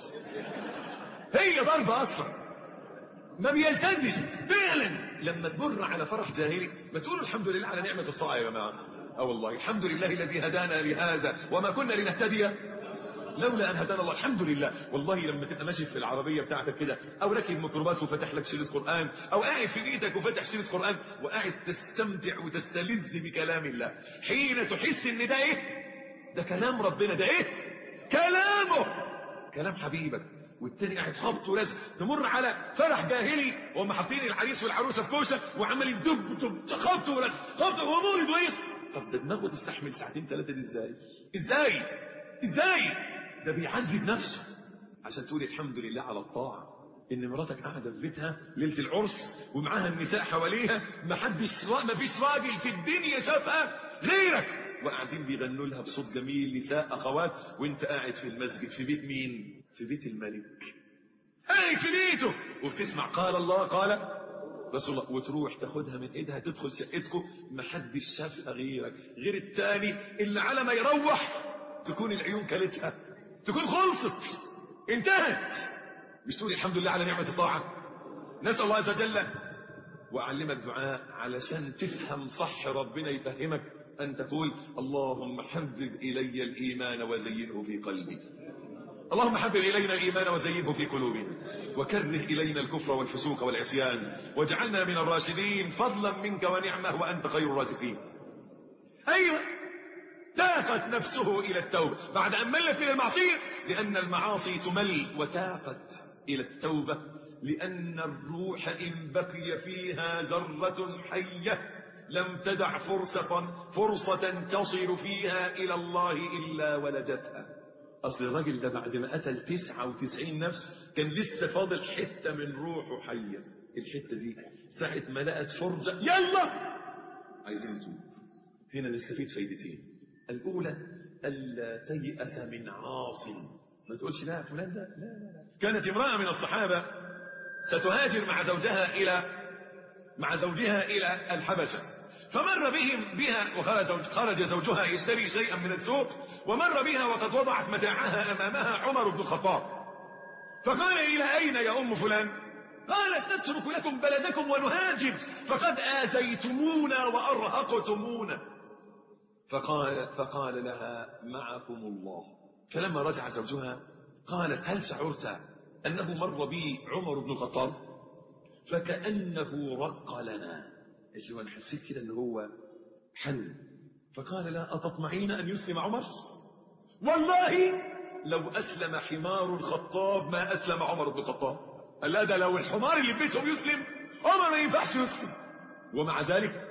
هي ضربه اصلا ما بيلتزمش فعلا لما تمر على فرح جاهلي ما تقولوا الحمد لله على نعمه الطاعه يا جماعه اه والله الحمد لله الذي هدانا لهذا وما كنا لنهتدي لولا ان هدانا الله الحمد لله والله لما تبقى ماشي في العربيه بتاعتك كده او راكب ميكروباص وفاتح لك شريط قران او قاعد في بيتك وفاتح شريط قران وقاعد تستمتع وتستلذ بكلام الله حين تحس ان ده ايه ده كلام ربنا ده ايه كلامه كلام حبيبك والتاني قاعد خبط ورزق تمر على فرح جاهلي وهم حاطين العريس والعروسه في كوشه وعمال يدب دب خبط ورزق خبط ومولد ويس طب ده دماغه تستحمل ساعتين ثلاثه دي ازاي ازاي ازاي ده بيعذب نفسه عشان تقول الحمد لله على الطاعه ان مراتك قاعده في بيتها ليله العرس ومعاها النساء حواليها ما حدش ما فيش راجل في الدنيا شافها غيرك وقاعدين بيغنوا لها بصوت جميل نساء اخوات وانت قاعد في المسجد في بيت مين في بيت الملك قاعد في بيته وبتسمع قال الله قال رسول الله وتروح تاخدها من ايدها تدخل شقتكم محدش شافها غيرك غير التاني اللي على ما يروح تكون العيون كلتها تكون خلصت انتهت مش تقول الحمد لله على نعمة الطاعة نسأل الله عز وجل وأعلمك دعاء علشان تفهم صح ربنا يفهمك أن تقول اللهم حبب إلي الإيمان وزينه في قلبي اللهم حبب إلينا الإيمان وزينه في قلوبنا وكره إلينا الكفر والفسوق والعصيان واجعلنا من الراشدين فضلا منك ونعمة وأنت خير الرازقين أيوة تاقت نفسه إلى التوبة بعد أن ملت من المعصية لأن المعاصي تمل وتاقت إلى التوبة لأن الروح إن بقي فيها ذرة حية لم تدع فرصة فرصة تصل فيها إلى الله إلا ولجتها أصل الراجل ده بعد ما قتل 99 نفس كان لسه فاضل حتة من روحه حية الحتة دي ساعة ما لقت فرجة يلا عايزين نتوب هنا نستفيد فايدتين الأولى ألا تيأس من عاص ما تقولش لا فلان ده لا لا لا كانت امرأة من الصحابة ستهاجر مع زوجها إلى مع زوجها إلى الحبشة فمر بهم بها وخرج خرج زوجها يشتري شيئا من السوق ومر بها وقد وضعت متاعها أمامها عمر بن الخطاب فقال إلى أين يا أم فلان قالت نترك لكم بلدكم ونهاجر فقد آذيتمونا وأرهقتمونا فقال, فقال لها معكم الله فلما رجع زوجها قالت هل شعرت أنه مر بي عمر بن الخطاب فكأنه رق لنا اللي هو أنا حسيت كده أنه هو حن فقال لا أتطمعين أن يسلم عمر والله لو أسلم حمار الخطاب ما أسلم عمر بن الخطاب قال لا ده لو الحمار اللي في بيتهم يسلم عمر ما ينفعش يسلم ومع ذلك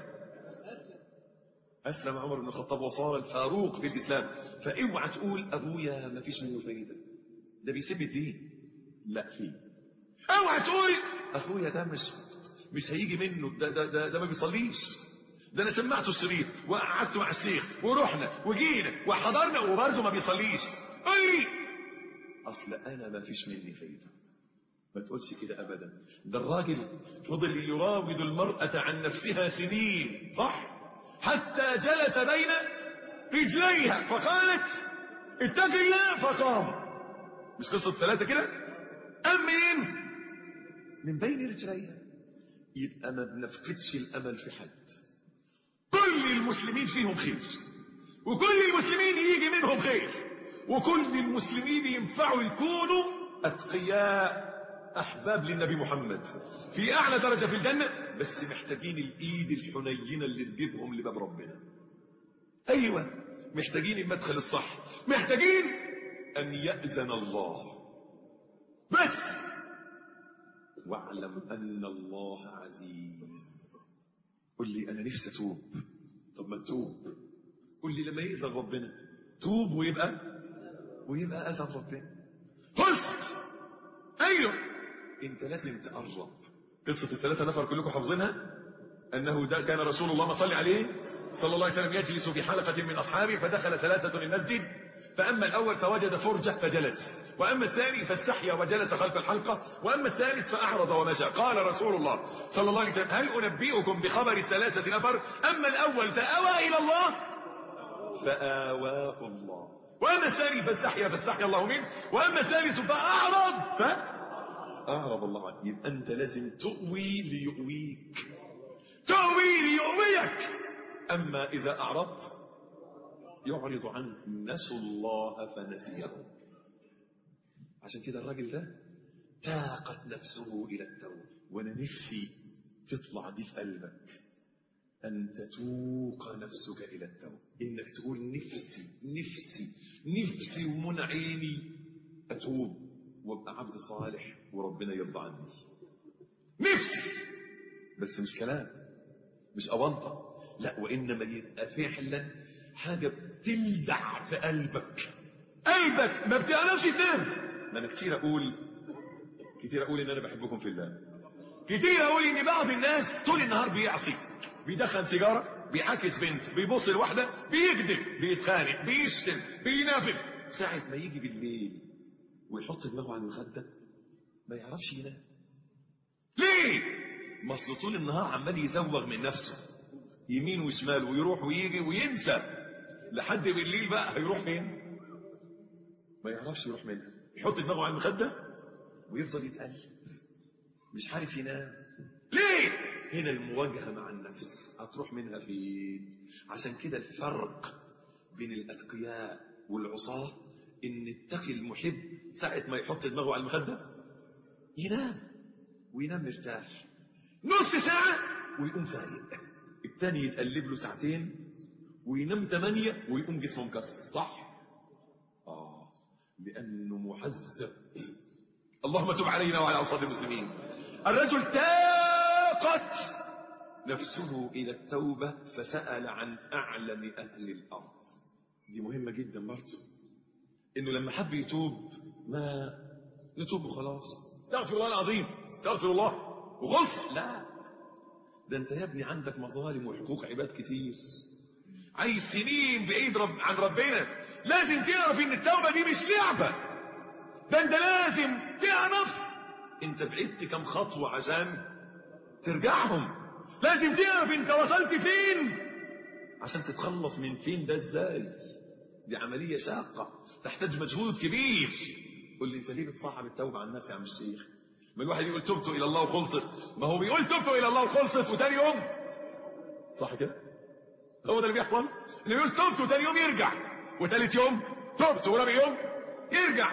أسلم عمر بن الخطاب وصار الفاروق في الإسلام فاوعى تقول أبويا ما فيش منه فايدة ده بيسيب الدين لا فيه اوعى تقول أخويا ده مش مش هيجي منه ده, ده, ده, ده ما بيصليش ده انا سمعته الشريط وقعدت مع الشيخ ورحنا وجينا وحضرنا وبرضه ما بيصليش قال لي اصل انا ما فيش مني فايده ما تقولش كده ابدا ده الراجل فضل يراود المرأة عن نفسها سنين صح حتى جلس بين رجليها فقالت اتق الله فقام مش قصة ثلاثة كده أم منين من بين رجليها يبقى ما بنفقدش الأمل في حد كل المسلمين فيهم خير وكل المسلمين يجي منهم خير وكل المسلمين ينفعوا يكونوا أتقياء أحباب للنبي محمد في أعلى درجة في الجنة بس محتاجين الإيد الحنينة اللي تجيبهم لباب ربنا أيوة محتاجين المدخل الصح محتاجين أن يأذن الله بس واعلم أن الله عزيز قل لي أنا نفسي أتوب طب ما تتوب قل لي لما يأذن ربنا توب ويبقى ويبقى أذن ربنا خلص أيوه أنت لازم تقرب قصة الثلاثة نفر كلكم حافظينها أنه ده كان رسول الله ما صلي عليه صلى الله عليه وسلم يجلس في حلقة من أصحابه فدخل ثلاثة المسجد فأما الأول فوجد فرجة فجلس وأما الثاني فاستحيا وجلس خلف الحلقة وأما الثالث فأعرض ومشى قال رسول الله صلى الله عليه وسلم هل أنبئكم بخبر الثلاثة نفر أما الأول فأوى إلى الله فآواه الله وأما الثاني فاستحيا فاستحيا الله منه وأما الثالث فأعرض فأعرض الله عنه يبقى أنت لازم تؤوي ليؤويك تؤوي ليؤويك أما إذا أعرضت يعرض عنه نسوا الله فنسيهم عشان كده الراجل ده تاقت نفسه إلى التوبة وأنا نفسي تطلع دي في قلبك أن تتوق نفسك إلى التوبة إنك تقول نفسي نفسي نفسي ومن عيني أتوب وابقى عبد صالح وربنا يرضى عني نفسي بس مش كلام مش أونطة لا وإنما يبقى فعلا حاجة بتلدع في قلبك قلبك ما بتعرفش تنام ما أنا كتير أقول كتير أقول إن أنا بحبكم في الله كتير أقول إن بعض الناس طول النهار بيعصي بيدخن سيجارة بيعاكس بنت بيبص لواحدة بيكذب بيتخانق بيشتم بينافق ساعة ما يجي بالليل ويحط دماغه على المخدة ما يعرفش ينام ليه؟ ما اصل طول النهار عمال يزوغ من نفسه يمين وشمال ويروح ويجي وينسى لحد بالليل بقى هيروح فين؟ ما يعرفش يروح منها يحط دماغه على المخدة ويفضل يتقلب مش عارف ينام ليه؟ هنا المواجهة مع النفس هتروح منها فين؟ عشان كده الفرق بين الأتقياء والعصاة إن التقي المحب ساعة ما يحط دماغه على المخدة ينام وينام مرتاح نص ساعة ويقوم فايق التاني يتقلب له ساعتين وينام ثمانية ويقوم جسمه مكسر صح؟ آه لأنه محزب اللهم تب علينا وعلى أوصاد المسلمين الرجل تاقت نفسه إلى التوبة فسأل عن أعلم أهل الأرض دي مهمة جدا برضه إنه لما حب يتوب ما نتوب وخلاص استغفر الله العظيم استغفر الله وخلص لا ده انت يا ابني عندك مظالم وحقوق عباد كتير عايز سنين بعيد رب عن ربنا لازم تعرف ان التوبة دي مش لعبة ده انت لازم تعرف انت بعدت كم خطوة عشان ترجعهم لازم تعرف انت وصلت فين عشان تتخلص من فين ده ازاي دي عملية شاقة تحتاج مجهود كبير قول لي انت ليه بتصعب التوبة على الناس يا عم الشيخ ما الواحد يقول تبت الى الله وخلصت ما هو بيقول تبت الى الله وخلصت وتاني يوم صح كده هو ده اللي بيحصل اللي بيقول تبت وتاني يوم يرجع وتالت يوم تبت ورابع يوم يرجع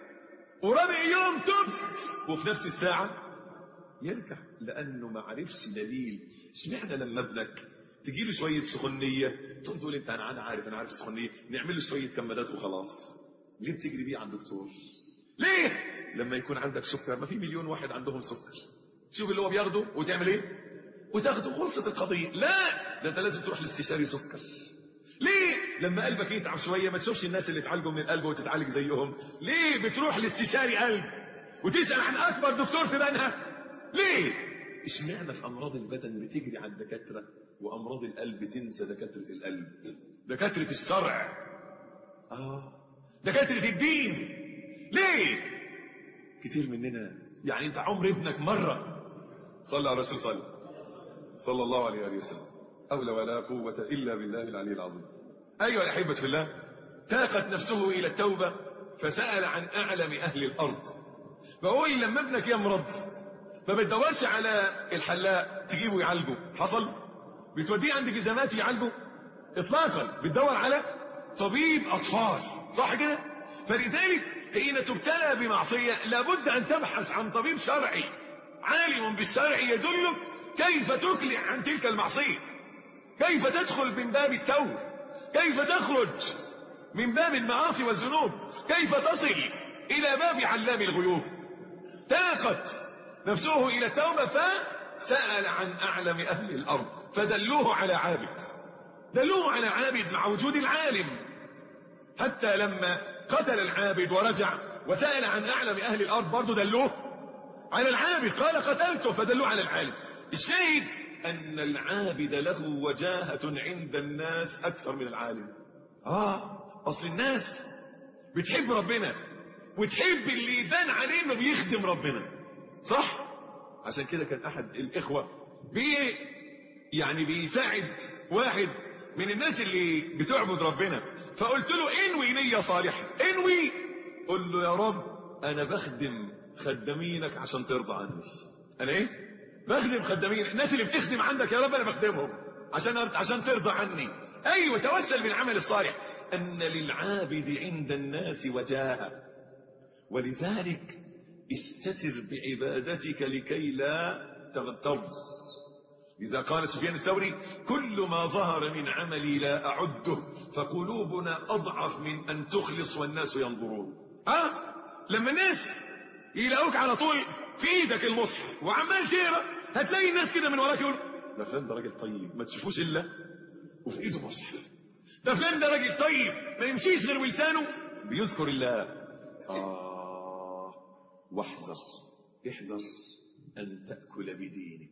ورابع يوم تبت وفي نفس الساعة يرجع لأنه ما عرفش دليل اشمعنى لما ابنك تجي له شوية سخونية تقول تقول انت انا انا عارف انا عارف السخونية نعمل له شوية كمادات وخلاص ليه بتجري بيه على الدكتور ليه لما يكون عندك سكر ما في مليون واحد عندهم سكر تشوف اللي هو بياخده وتعمل ايه وتاخده خلصت القضية لا ده انت لازم تروح لاستشاري سكر ليه لما قلبك يتعب شوية ما تشوفش الناس اللي اتعالجوا من القلب وتتعالج زيهم ليه بتروح لاستشاري قلب وتسأل عن أكبر دكتور في بنها ليه اشمعنى في أمراض البدن بتجري على الدكاترة وأمراض القلب تنسى دكاترة القلب دكاترة الشرع آه دكاترة الدين ليه كتير مننا يعني انت عمر ابنك مرة صلى على رسول صلى صلى الله عليه وآله وسلم أولى ولا قوة إلا بالله العلي العظيم أيها الأحبة في الله تاقت نفسه إلى التوبة فسأل عن أعلم أهل الأرض بقول لما ابنك يمرض ما بتدورش على الحلاق تجيبه يعالجه حصل بتوديه عند جزامات يعالجه اطلاقا بتدور على طبيب اطفال صح كده فلذلك حين تبتلى بمعصيه لابد ان تبحث عن طبيب شرعي عالم بالشرع يدلك كيف تقلع عن تلك المعصيه كيف تدخل من باب التوبه كيف تخرج من باب المعاصي والذنوب كيف تصل الى باب علام الغيوب تاقت نفسه إلى التوبة فسأل عن أعلم أهل الأرض فدلوه على عابد دلوه على عابد مع وجود العالم حتى لما قتل العابد ورجع وسأل عن أعلم أهل الأرض برضه دلوه على العابد قال قتلته فدلوه على العالم الشاهد أن العابد له وجاهة عند الناس أكثر من العالم آه أصل الناس بتحب ربنا وتحب اللي يبان عليه انه بيخدم ربنا صح عشان كده كان احد الاخوة بي يعني بيساعد واحد من الناس اللي بتعبد ربنا فقلت له انوي نية صالحة انوي قل له يا رب انا بخدم خدامينك عشان ترضى عني انا ايه بخدم خدامين الناس اللي بتخدم عندك يا رب انا بخدمهم عشان عشان ترضى عني ايوه توسل بالعمل الصالح ان للعابد عند الناس وجاهه ولذلك استسر بعبادتك لكي لا تغتر إذا قال سفيان الثوري كل ما ظهر من عملي لا أعده فقلوبنا أضعف من أن تخلص والناس ينظرون ها لما الناس يلاقوك على طول في ايدك المصحف وعمال تقرا هتلاقي الناس كده من وراك يقول ده فلان ده راجل طيب ما تشوفوش الا وفي ايده مصحف ده فلان ده راجل طيب ما يمشيش غير ولسانه بيذكر الله آه واحذر احذر أن تأكل بدينك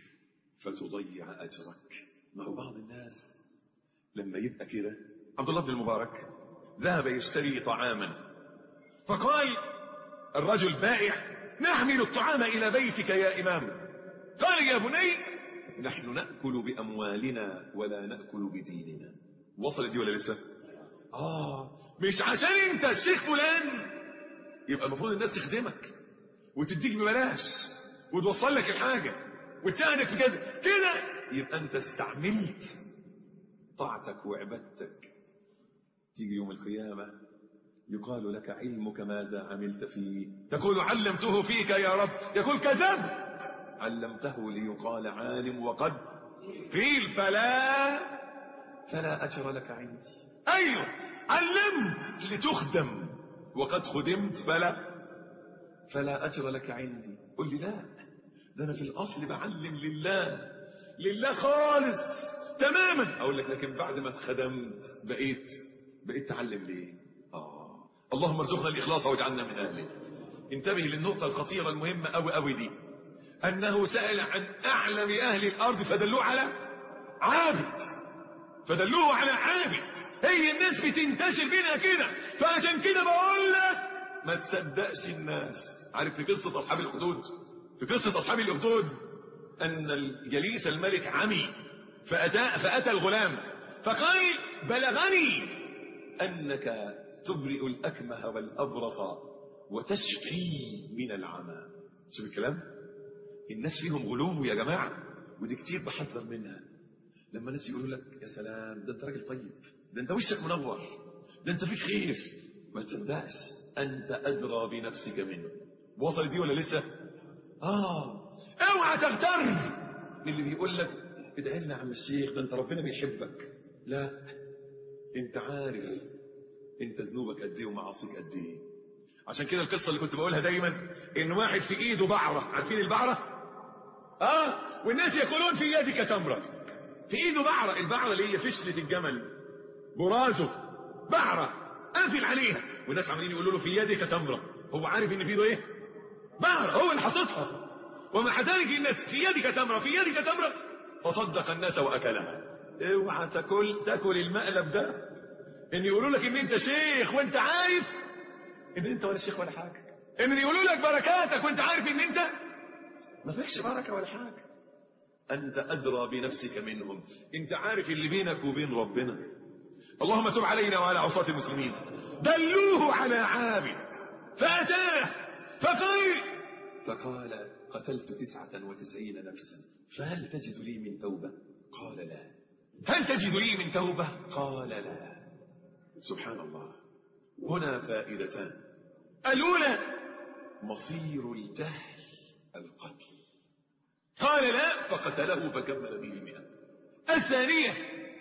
فتضيع أجرك ما هو بعض الناس لما يبقى كده عبد الله بن المبارك ذهب يشتري طعاما فقال الرجل بائع نحمل الطعام إلى بيتك يا إمام قال يا بني نحن نأكل بأموالنا ولا نأكل بديننا وصلت دي ولا لسه آه مش عشان انت الشيخ فلان يبقى المفروض الناس تخدمك وتديك ببلاش وتوصل لك الحاجة وتساعدك في كده كده يبقى انت استعملت طاعتك وعبادتك تيجي يوم القيامة يقال لك علمك ماذا عملت فيه تقول علمته فيك يا رب يقول كذبت علمته ليقال عالم وقد قيل فلا فلا أجر لك عندي أيوه علمت لتخدم وقد خدمت فلا فلا أجر لك عندي قل لي لا ده أنا في الأصل بعلم لله لله خالص تماما أقول لك لكن بعد ما اتخدمت بقيت بقيت تعلم ليه آه اللهم ارزقنا الإخلاص واجعلنا من أهله انتبه للنقطة الخطيرة المهمة أوي أوي دي أنه سأل عن أعلم أهل الأرض فدلوه على عابد فدلوه على عابد هي الناس بتنتشر بينا كده فعشان كده بقول لك ما تصدقش الناس عارف في قصة أصحاب الأخدود في قصة أصحاب الأخدود أن جليس الملك عمي فأتى, فأتى الغلام فقال بلغني أنك تبرئ الأكمه والأبرص وتشفي من العمى شوف الكلام الناس فيهم غلو يا جماعة ودي كتير بحذر منها لما الناس يقولوا لك يا سلام ده انت راجل طيب ده انت وشك منور ده انت فيك خير ما تصدقش انت ادرى بنفسك منه وصل دي ولا لسه اه اوعى تغتر اللي بيقول لك ادعي لنا يا عم الشيخ ده انت ربنا بيحبك لا انت عارف انت ذنوبك قد ايه ومعاصيك قد ايه عشان كده القصه اللي كنت بقولها دايما ان واحد في ايده بعره عارفين البعره اه والناس يقولون في يدك تمره في ايده بعره البعره اللي هي فشله الجمل برازه بعره قافل عليها والناس عمالين يقولوا له في يدك تمره هو عارف ان في ايده ايه بعره هو اللي حاططها ومع ذلك الناس في يدك تمره في يدك تمره فصدق الناس واكلها اوعى تاكل تاكل المقلب ده ان يقولوا لك ان انت شيخ وانت عارف ان انت ولا شيخ ولا حاجه ان يقولوا لك بركاتك وانت عارف ان انت ما فيكش بركه ولا حاجه انت ادرى بنفسك منهم انت عارف اللي بينك وبين ربنا اللهم تب علينا وعلى عصاة المسلمين دلوه على عابد فاتاه فقال فقال قتلت تسعة وتسعين نفسا فهل تجد لي من توبة قال لا هل تجد لي من توبة قال لا سبحان الله هنا فائدتان الأولى مصير الجهل القتل قال لا فقتله فكمل به المئة الثانية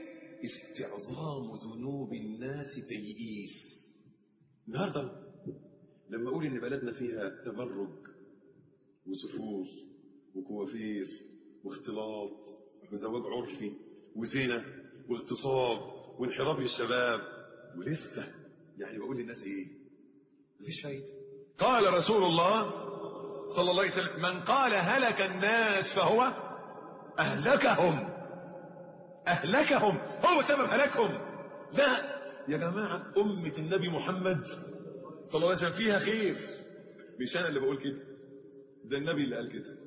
استعظام ذنوب الناس تيئيس النهارده لما اقول ان بلدنا فيها تبرج وسفور وكوافير واختلاط وزواج عرفي وزنا واغتصاب وانحراف للشباب ولسه يعني بقول للناس ايه مفيش فايده قال رسول الله صلى الله عليه وسلم من قال هلك الناس فهو اهلكهم اهلكهم هو سبب هلاكهم لا يا جماعه امه النبي محمد صلى الله عليه وسلم فيها خير مش انا اللي بقول كده ده النبي اللي قال كده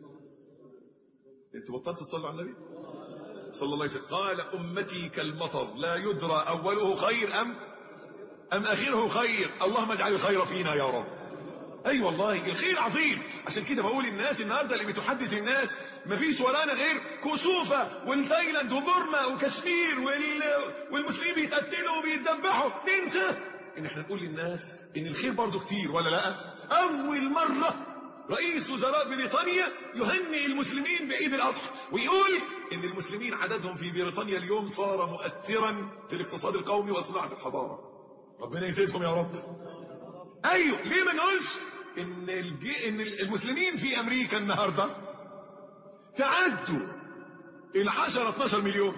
انتوا بطلتوا تصلوا على النبي صلى الله عليه وسلم قال امتي كالمطر لا يدرى اوله خير ام ام اخره خير اللهم اجعل الخير فينا يا رب اي والله الخير عظيم عشان كده بقول الناس النهارده اللي بتحدث الناس مفيش ورانا غير كسوفة والتايلاند وبورما وكشمير وال... والمسلمين بيتقتلوا وبيتذبحوا ننسى ان احنا نقول للناس ان الخير برضه كتير ولا لا اول مرة رئيس وزراء بريطانيا يهنئ المسلمين بعيد الاضحى ويقول ان المسلمين عددهم في بريطانيا اليوم صار مؤثرا في الاقتصاد القومي وصناعة الحضارة ربنا يزيدهم يا رب ايوه ليه ما نقولش ان الجي... ان المسلمين في امريكا النهارده تعدوا ال 10 12 مليون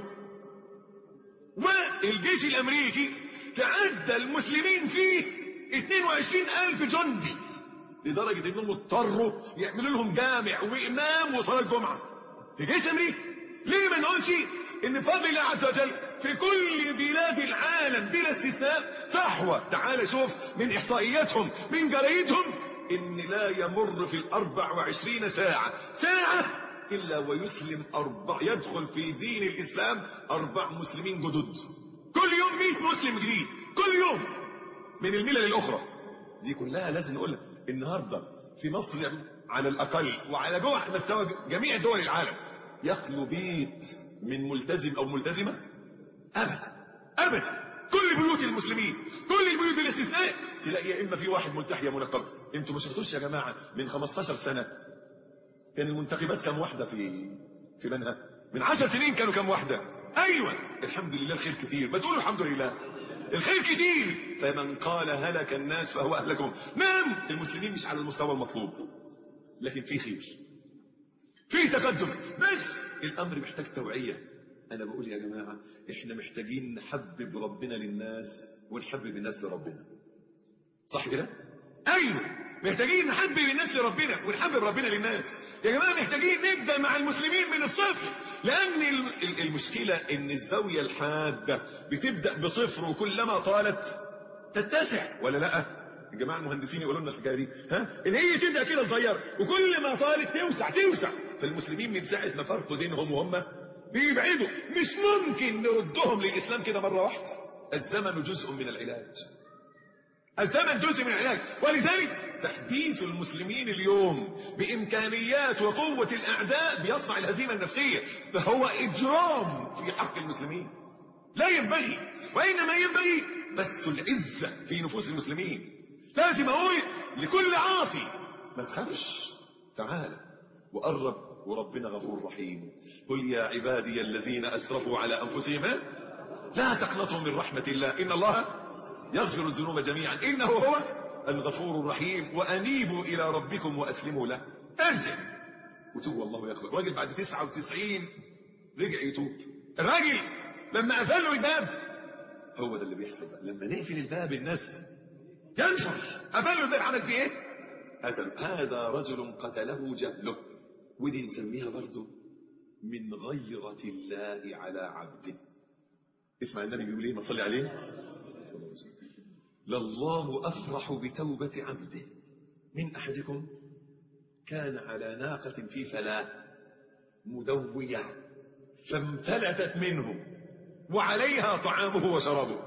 والجيش الامريكي تعدى المسلمين فيه 22 الف جندي لدرجة انهم اضطروا يعملوا لهم جامع وامام وصلاة جمعة في جيش امريكا ليه ما نقولش ان فضل الله عز وجل في كل بلاد العالم بلا استثناء صحوة تعال شوف من احصائياتهم من جرايدهم ان لا يمر في الاربع وعشرين ساعة ساعة الا ويسلم اربع يدخل في دين الاسلام اربع مسلمين جدد كل يوم مئة مسلم جديد كل يوم من الملل الاخرى دي كلها لازم نقولها النهاردة في مصر على الاقل وعلى جوع مستوى جميع دول العالم يخلو بيت من ملتزم او ملتزمة ابدا ابدا كل بيوت المسلمين كل البيوت بلا استثناء تلاقي يا اما في واحد ملتحي يا منقب انتوا ما شفتوش يا جماعه من 15 سنه كان المنتخبات كام واحده في في منها من 10 سنين كانوا كام واحده ايوه الحمد لله الخير كتير ما تقولوا الحمد لله الخير كتير فمن قال هلك الناس فهو اهلكهم نعم المسلمين مش على المستوى المطلوب لكن في خير في تقدم بس الامر محتاج توعيه انا بقول يا جماعه احنا محتاجين نحبب ربنا للناس ونحبب الناس لربنا صح كده ايوه محتاجين نحبب الناس لربنا ونحبب ربنا للناس يا جماعه محتاجين نبدا مع المسلمين من الصفر لان المشكله ان الزاويه الحاده بتبدا بصفر وكلما طالت تتسع ولا لا الجماعه المهندسين يقولوا لنا الحكايه دي ها اللي هي تبدا كده صغيره وكل ما طالت توسع توسع فالمسلمين من ساعه ما فرقوا دينهم وهم بيبعدوا مش ممكن نردهم للإسلام كده مرة واحدة الزمن جزء من العلاج الزمن جزء من العلاج ولذلك تحديث المسلمين اليوم بإمكانيات وقوة الأعداء بيصنع الهزيمة النفسية فهو إجرام في حق المسلمين لا ينبغي وإنما ينبغي بث العزة في نفوس المسلمين لازم أقول لكل عاصي ما تخافش تعال وقرب وربنا غفور رحيم قل يا عبادي الذين أسرفوا على أنفسهم لا تقنطوا من رحمة الله إن الله يغفر الذنوب جميعا إنه هو الغفور الرحيم وأنيبوا إلى ربكم وأسلموا له أنزل وتوب الله يغفر الراجل بعد 99 رجع يتوب الراجل لما قفل له الباب هو ده اللي بيحصل بقى لما نقفل الباب الناس ينشر قفل له الباب عمل فيه ايه قتل هذا رجل قتله جهله ودي نسميها برضه من غيرة الله على عبده اسمع النبي بيقول ايه ما صلي عليه صلى الله عليه وسلم لله أفرح بتوبة عبده من أحدكم كان على ناقة في فلاة مدوية فامتلتت منه وعليها طعامه وشرابه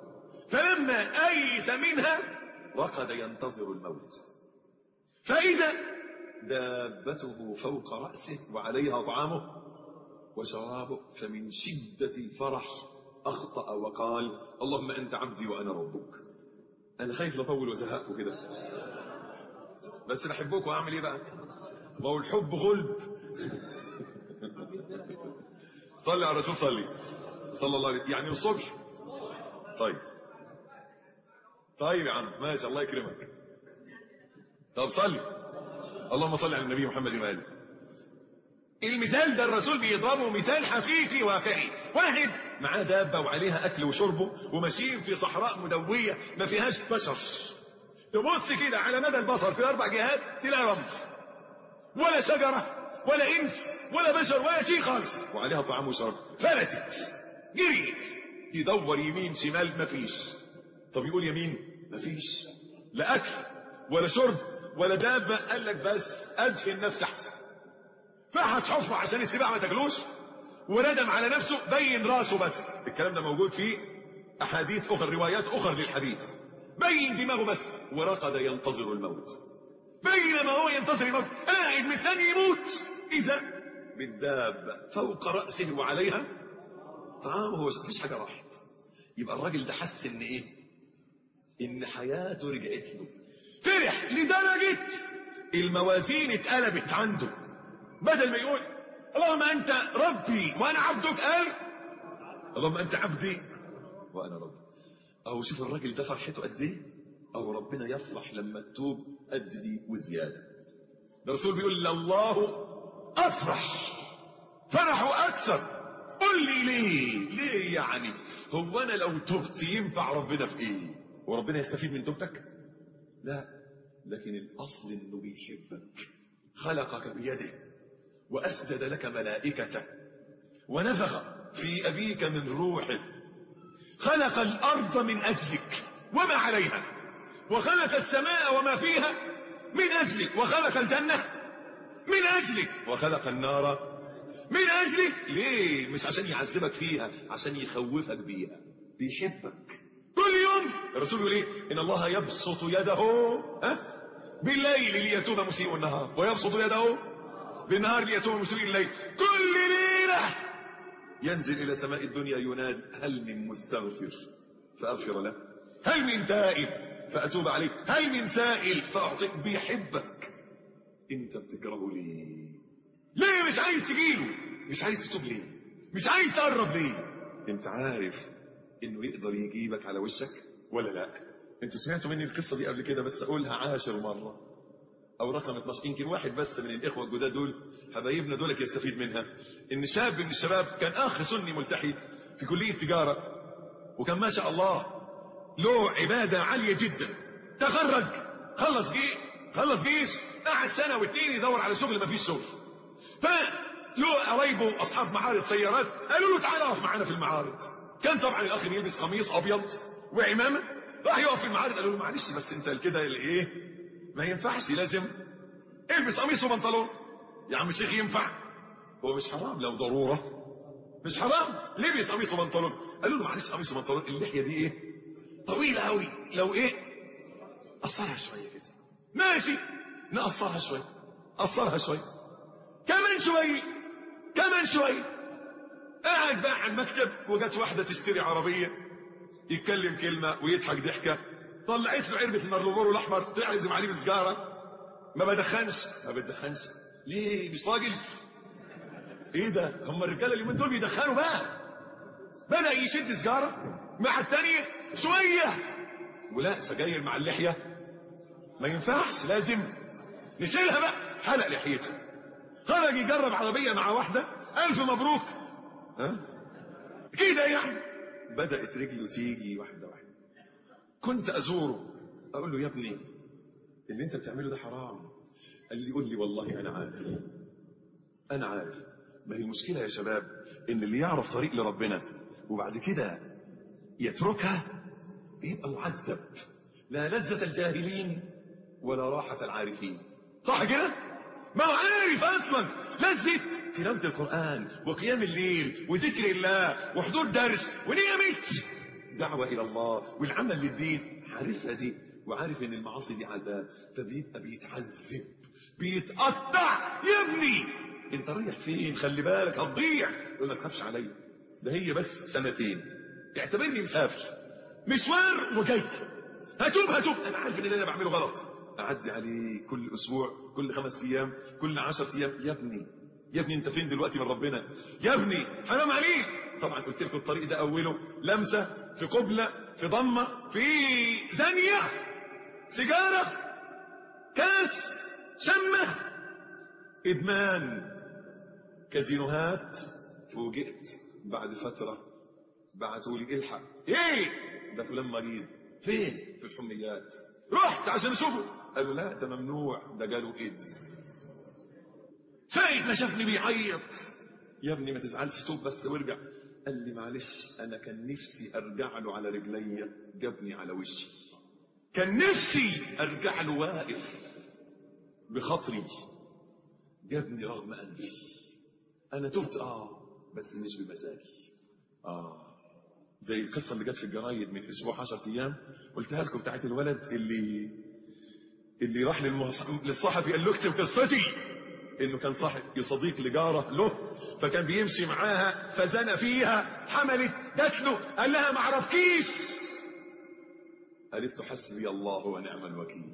فلما أيس منها رقد ينتظر الموت فإذا دابته فوق رأسه وعليها طعامه وشرابه فمن شدة الفرح أخطأ وقال اللهم أنت عبدي وأنا ربك أنا خايف لطول وزهقكم كده بس بحبكم أعمل إيه بقى ما هو الحب غلب صلي على الرسول صلي صلى الله عليه يعني الصبح طيب طيب يا عم ماشي الله يكرمك طب صلي اللهم صل على النبي محمد وآله المثال ده الرسول بيضربه مثال حقيقي واقعي واحد معاه دابة وعليها أكل وشربه وماشيين في صحراء مدوية ما فيهاش بشر تبص كده على مدى البصر في أربع جهات تلاقي رمل ولا شجرة ولا إنس ولا بشر ولا شيء خالص وعليها طعام وشرب فلتت جريت يدور يمين شمال مفيش طب يقول يمين مفيش لا أكل ولا شرب ولا دابة قال لك بس أدفن نفسي أحسن فحت حفرة عشان السباع ما تاكلوش وندم على نفسه بين راسه بس الكلام ده موجود في أحاديث أخرى روايات أخرى للحديث بين دماغه بس ورقد ينتظر الموت بينما هو ينتظر الموت قاعد مستني يموت اذا بالدابه فوق راسه وعليها طعامه مفيش حاجه راحت يبقى الراجل ده حس ان ايه ان حياته رجعت له فرح لدرجه الموازين اتقلبت عنده بدل ما يقول اللهم انت ربي وانا عبدك قال اللهم انت عبدي وانا ربي او شوف الراجل ده فرحته قد ايه او ربنا يفرح لما تتوب قد دي وزياده الرسول بيقول الله افرح فرحه اكثر قل لي ليه ليه يعني هو انا لو تبت ينفع ربنا في ايه وربنا يستفيد من توبتك لا لكن الاصل انه بيحبك خلقك بيده واسجد لك ملائكته ونفخ في ابيك من روحه خلق الارض من اجلك وما عليها وخلق السماء وما فيها من اجلك وخلق الجنه من اجلك وخلق النار من اجلك ليه مش عشان يعذبك فيها عشان يخوفك بيها بيحبك كل يوم الرسول يقول ايه ان الله يبسط يده ها بالليل ليتوب مسيء النهار ويبسط يده بالنهار ليتوب مسيء الليل كل ليله ينزل الى سماء الدنيا ينادي هل من مستغفر فاغفر له هل من تائب فاتوب عليه هل من سائل فاعطيك بيحبك انت بتكرهه ليه ليه مش عايز تجيله مش عايز تتوب ليه مش عايز تقرب ليه انت عارف انه يقدر يجيبك على وشك ولا لا انتوا سمعتوا مني القصه دي قبل كده بس اقولها عاشر مره او رقم 12 يمكن واحد بس من الاخوه الجداد دول حبايبنا دولك يستفيد منها ان شاب من الشباب كان اخ سني ملتحي في كليه تجاره وكان ما شاء الله له عباده عاليه جدا تخرج خلص جيش خلص جيش قعد سنه واثنين يدور على شغل ما فيش شغل فله قرايبه اصحاب معارض سيارات قالوا له تعالى اقف معانا في المعارض كان طبعا الاخ بيلبس قميص ابيض وعمامه راح يقف في المعارض قالوا له معلش بس انت كده ايه ما ينفعش لازم البس قميص وبنطلون يا عم الشيخ ينفع هو مش حرام لو ضروره مش حرام لبس قميص وبنطلون قالوا له معلش قميص وبنطلون اللحيه دي ايه طويله قوي لو ايه قصرها شويه كده ماشي نقصرها شويه قصرها شويه كمان شويه كمان شويه قاعد بقى على المكتب وجت واحده تشتري عربيه يتكلم كلمه ويضحك ضحكه طلعت له علبه المرلبورو الاحمر تعزم عليه بسجاره ما بدخنش ما بتدخنش ليه مش راجل ايه ده هم الرجاله اليومين دول بيدخنوا بقى بدا يشد سجاره مع الثانيه شويه ولا سجاير مع اللحيه ما ينفعش لازم نشيلها بقى حلق لحيته خرج يجرب عربيه مع واحده الف مبروك ها كده يعني بدات رجله تيجي واحده واحده كنت ازوره اقول له يا ابني اللي انت بتعمله ده حرام قال لي قول لي والله انا عارف انا عارف ما هي المشكله يا شباب ان اللي يعرف طريق لربنا وبعد كده يتركها بيبقى معذب لا لذة الجاهلين ولا راحة العارفين صح كده ما هو عارف اصلا لذة تلاوة القرآن وقيام الليل وذكر الله وحضور درس ونيمة دعوة إلى الله والعمل للدين عارفها دي وعارف ان المعاصي دي عذاب فبيبقى بيتعذب بيتقطع يا ابني انت رايح فين خلي بالك هتضيع يقول لك تخافش عليا ده هي بس سنتين اعتبرني مسافر مشوار وجاي هتوب هتوب انا عارف ان اللي انا بعمله غلط اعدي عليه كل اسبوع كل خمس ايام كل عشر ايام يا ابني يا ابني انت فين دلوقتي من ربنا يا ابني حرام عليك طبعا قلت لكم الطريق ده اوله لمسه في قبله في ضمه في زانيه سيجاره كاس شمه ادمان كازينوهات فوجئت بعد فتره بعتوا لي الحق ايه ده فلان مريض فين في الحميات رحت عشان اشوفه قالوا لا ده ممنوع ده جاله ايدز ساعة ما شافني بيعيط يا ابني ما تزعلش توب بس وارجع قال لي معلش انا كان نفسي ارجع له على رجلي جابني على وشي كان نفسي ارجع له واقف بخاطري جابني رغم انفي انا تبت اه بس مش بمزاجي اه زي القصه اللي جت في الجرايد من اسبوع 10 ايام قلتها لكم بتاعت الولد اللي اللي راح للمص- للصحفي قال له اكتب قصتي انه كان صاحب صديق لجاره له فكان بيمشي معاها فزنى فيها حملت جات له قال لها ما اعرفكيش قالت له حسبي الله ونعم الوكيل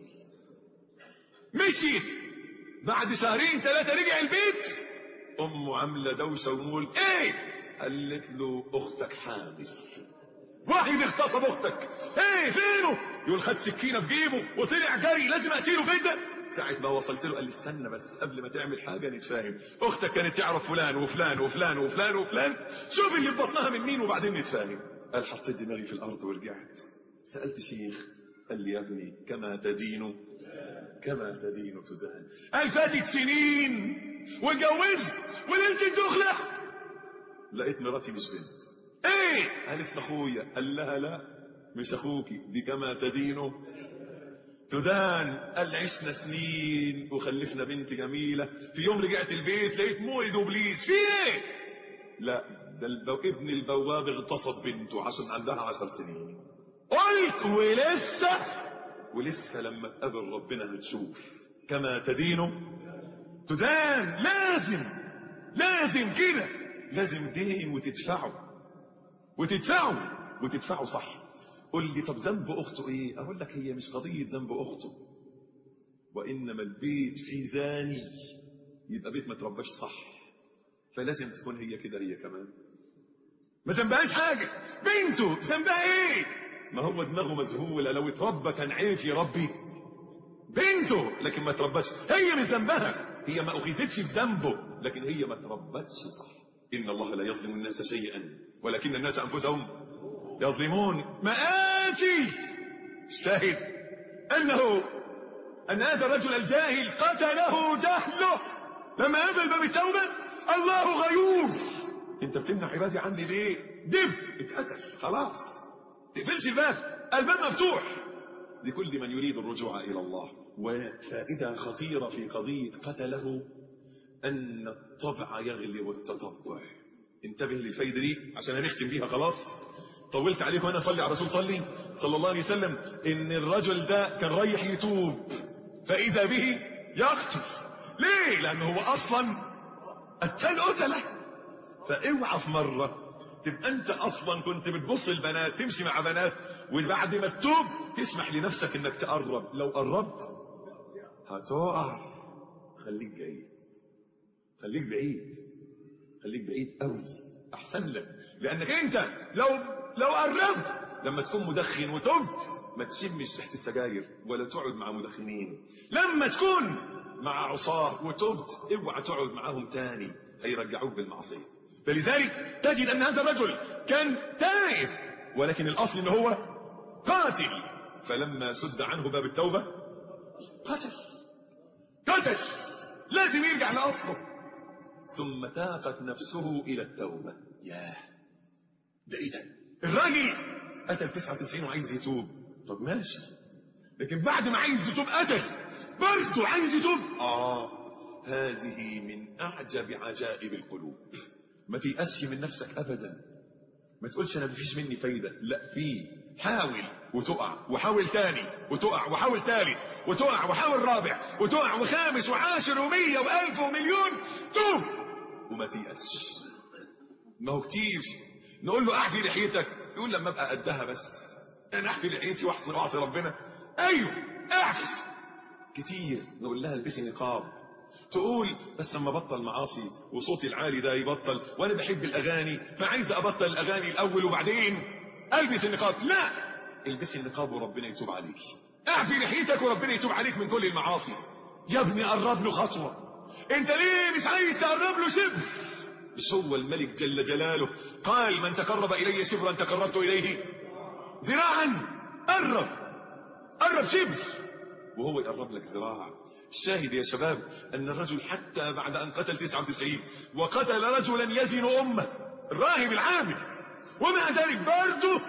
مشي بعد شهرين ثلاثة رجع البيت أمه عاملة دوشة ومول إيه؟ قالت له أختك حامل واحد اغتصب أختك إيه فينه؟ يقول خد سكينة في جيبه وطلع جري لازم أقتله فين ده؟ ساعة ما وصلت له قال لي استنى بس قبل ما تعمل حاجة نتفاهم أختك كانت تعرف فلان وفلان وفلان وفلان وفلان شوف اللي في بطنها من مين وبعدين نتفاهم قال حطيت دماغي في الأرض ورجعت سألت شيخ قال لي يا ابني كما تدين كما تدين تدان قال فاتت سنين واتجوزت وليلة الدخلة لقيت مراتي مش بنت ايه قالت لاخويا قال لها لا مش اخوكي دي كما تدين تدان قال عشنا سنين وخلفنا بنت جميلة في يوم رجعت البيت لقيت مولد وبليس في ايه لا ده البو... ابن البواب اغتصب بنته عشان عندها عشر سنين قلت ولسه ولسه لما تقابل ربنا هتشوف كما تدين تدان لازم لازم كده لازم دين وتدفعه وتدفعه وتدفعه صح قل لي طب ذنب اخته ايه اقول لك هي مش قضيه ذنب اخته وانما البيت في زاني يبقى بيت ما ترباش صح فلازم تكون هي كده هي كمان ما ذنبهاش حاجه بنته ذنبها ايه ما هو دماغه مذهوله لو اتربى كان عارف يربي بنته لكن ما تربتش هي مش ذنبها هي ما اخذتش بذنبه لكن هي ما تربتش صح ان الله لا يظلم الناس شيئا ولكن الناس انفسهم يظلمون مآتي الشاهد انه ان هذا الرجل الجاهل قتله جهله لما قابل باب التوبه الله غيور انت بتمنع عبادي عني ليه دب اتقتل خلاص تقفلش الباب الباب مفتوح لكل من يريد الرجوع إلى الله وفائدة خطيرة في قضية قتله أن الطبع يغلب التطبع انتبه للفايدة دي عشان هنختم بيها خلاص طولت عليكم أنا صلي على رسول صلي صلى الله عليه وسلم إن الرجل ده كان رايح يتوب فإذا به يقتل ليه؟ لأنه هو أصلا قتال قتله فاوعى في مرة تبقى انت اصلا كنت بتبص البنات تمشي مع بنات وبعد ما تتوب تسمح لنفسك انك تقرب لو قربت هتقع خليك بعيد خليك بعيد خليك بعيد قوي احسن لك لانك انت لو لو قربت لما تكون مدخن وتبت ما تشمش ريحه السجاير ولا تقعد مع مدخنين لما تكون مع عصاه وتبت اوعى تقعد معاهم تاني هيرجعوك بالمعصيه فلذلك تجد ان هذا الرجل كان تائب ولكن الاصل ان هو قاتل فلما سد عنه باب التوبه قتل قتل لازم يرجع لاصله ثم تاقت نفسه الى التوبه ياه ده ايه ده الراجل قتل 99 وعايز يتوب طب ماشي لكن بعد ما عايز يتوب قتل برضه عايز يتوب اه هذه من اعجب عجائب القلوب ما تيأسش من نفسك ابدا ما تقولش انا مفيش مني فايده لا في حاول وتقع وحاول تاني وتقع وحاول تالت وتقع وحاول رابع وتقع وخامس وعاشر ومية والف ومليون توب وما تيأسش ما هو كتير نقول له احفي لحيتك يقول لما ابقى قدها بس انا احفي لحيتي واحصي واعصي ربنا ايوه احفي كتير نقول لها البسي نقاب تقول بس لما بطل معاصي وصوتي العالي ده يبطل وانا بحب الاغاني فعايز ابطل الاغاني الاول وبعدين البس النقاب لا البسي النقاب وربنا يتوب عليك اعفي لحيتك وربنا يتوب عليك من كل المعاصي يا ابني قرب له خطوه انت ليه مش عايز تقرب له شبر مش هو الملك جل جلاله قال من تقرب الي شبرا تقربت اليه ذراعا قرب قرب شبر وهو يقرب لك ذراع الشاهد يا شباب أن الرجل حتى بعد أن قتل 99 وقتل رجلا يزن أمه الراهب العابد ومع ذلك برضه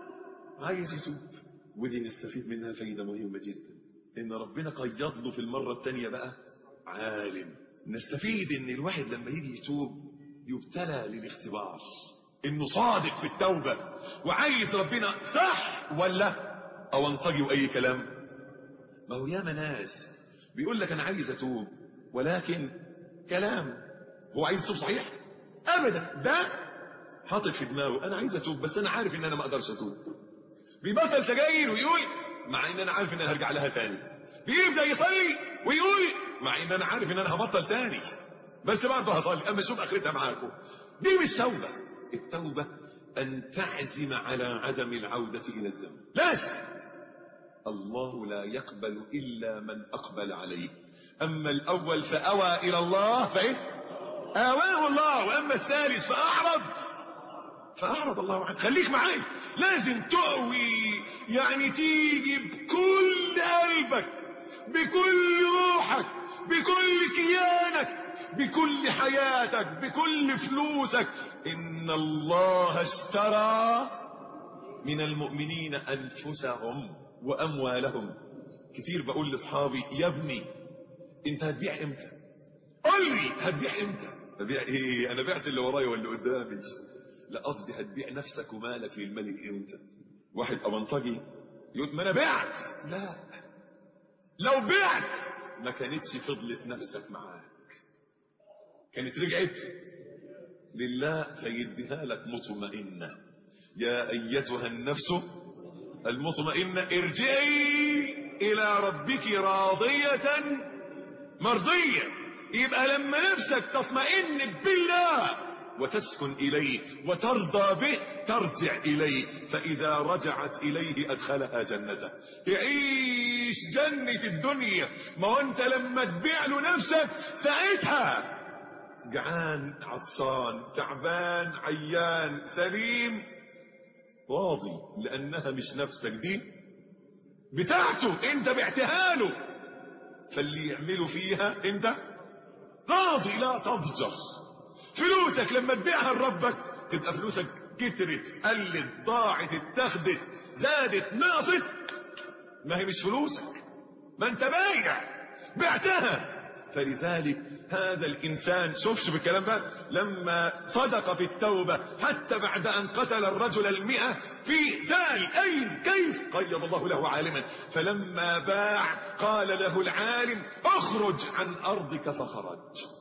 عايز يتوب ودي نستفيد منها فايدة مهمة جدا إن ربنا قيض له في المرة الثانية بقى عالم نستفيد إن الواحد لما يجي يتوب يبتلى للاختبار إنه صادق في التوبة وعايز ربنا صح ولا أو انطجي أي كلام ما هو ياما ناس بيقول لك انا عايز اتوب ولكن كلام هو عايز يتوب صحيح ابدا ده حاطط في دماغه انا عايز اتوب بس انا عارف ان انا ما اقدرش اتوب بيبطل سجاير ويقول مع ان انا عارف ان انا هرجع لها تاني بيبدا يصلي ويقول مع ان انا عارف ان انا هبطل تاني بس برضه هصلي اما اشوف اخرتها معاكم دي مش توبه التوبه ان تعزم على عدم العوده الى الذنب لازم الله لا يقبل الا من اقبل عليه اما الاول فاوى الى الله فايه اواه الله واما الثالث فاعرض فأعرض الله عنك خليك معايا لازم تقوي يعني تيجي بكل قلبك بكل روحك بكل كيانك بكل حياتك بكل فلوسك إن الله اشترى من المؤمنين أنفسهم وأموالهم كتير بقول لأصحابي يا ابني انت هتبيع امتى قول لي هتبيع امتى هتبيع ايه انا بعت اللي ورايا واللي قدامي لا قصدي هتبيع نفسك ومالك للملك امتى واحد أبنطجي يقول ما انا بعت لا لو بعت ما كانتش فضلت نفسك معاك كانت رجعت لله فيديها لك مطمئنة يا أيتها النفس المطمئنة ارجعي إلى ربك راضية مرضية يبقى لما نفسك تطمئن بالله وتسكن إليه وترضى به ترجع إليه فإذا رجعت إليه أدخلها جنته تعيش جنة الدنيا ما هو أنت لما تبيع له نفسك ساعتها جعان عطشان تعبان عيان سليم راضي لأنها مش نفسك دي بتاعته انت بعتها له فاللي يعمله فيها انت راضي لا تضجر فلوسك لما تبيعها لربك تبقى فلوسك كترت قلت ضاعت اتخذت زادت نقصت ما هي مش فلوسك ما انت بايع بعتها فلذلك هذا الإنسان شوفش بالكلام ده لما صدق في التوبة حتى بعد أن قتل الرجل المئة في سال أين كيف قيض الله له عالما فلما باع قال له العالم اخرج عن أرضك فخرج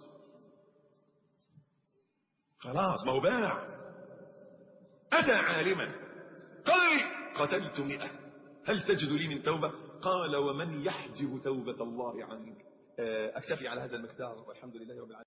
خلاص ما هو باع أتى عالما قال قتلت مئة هل تجد لي من توبة قال ومن يحجب توبة الله عنك أكتفي على هذا المقدار والحمد لله رب العالمين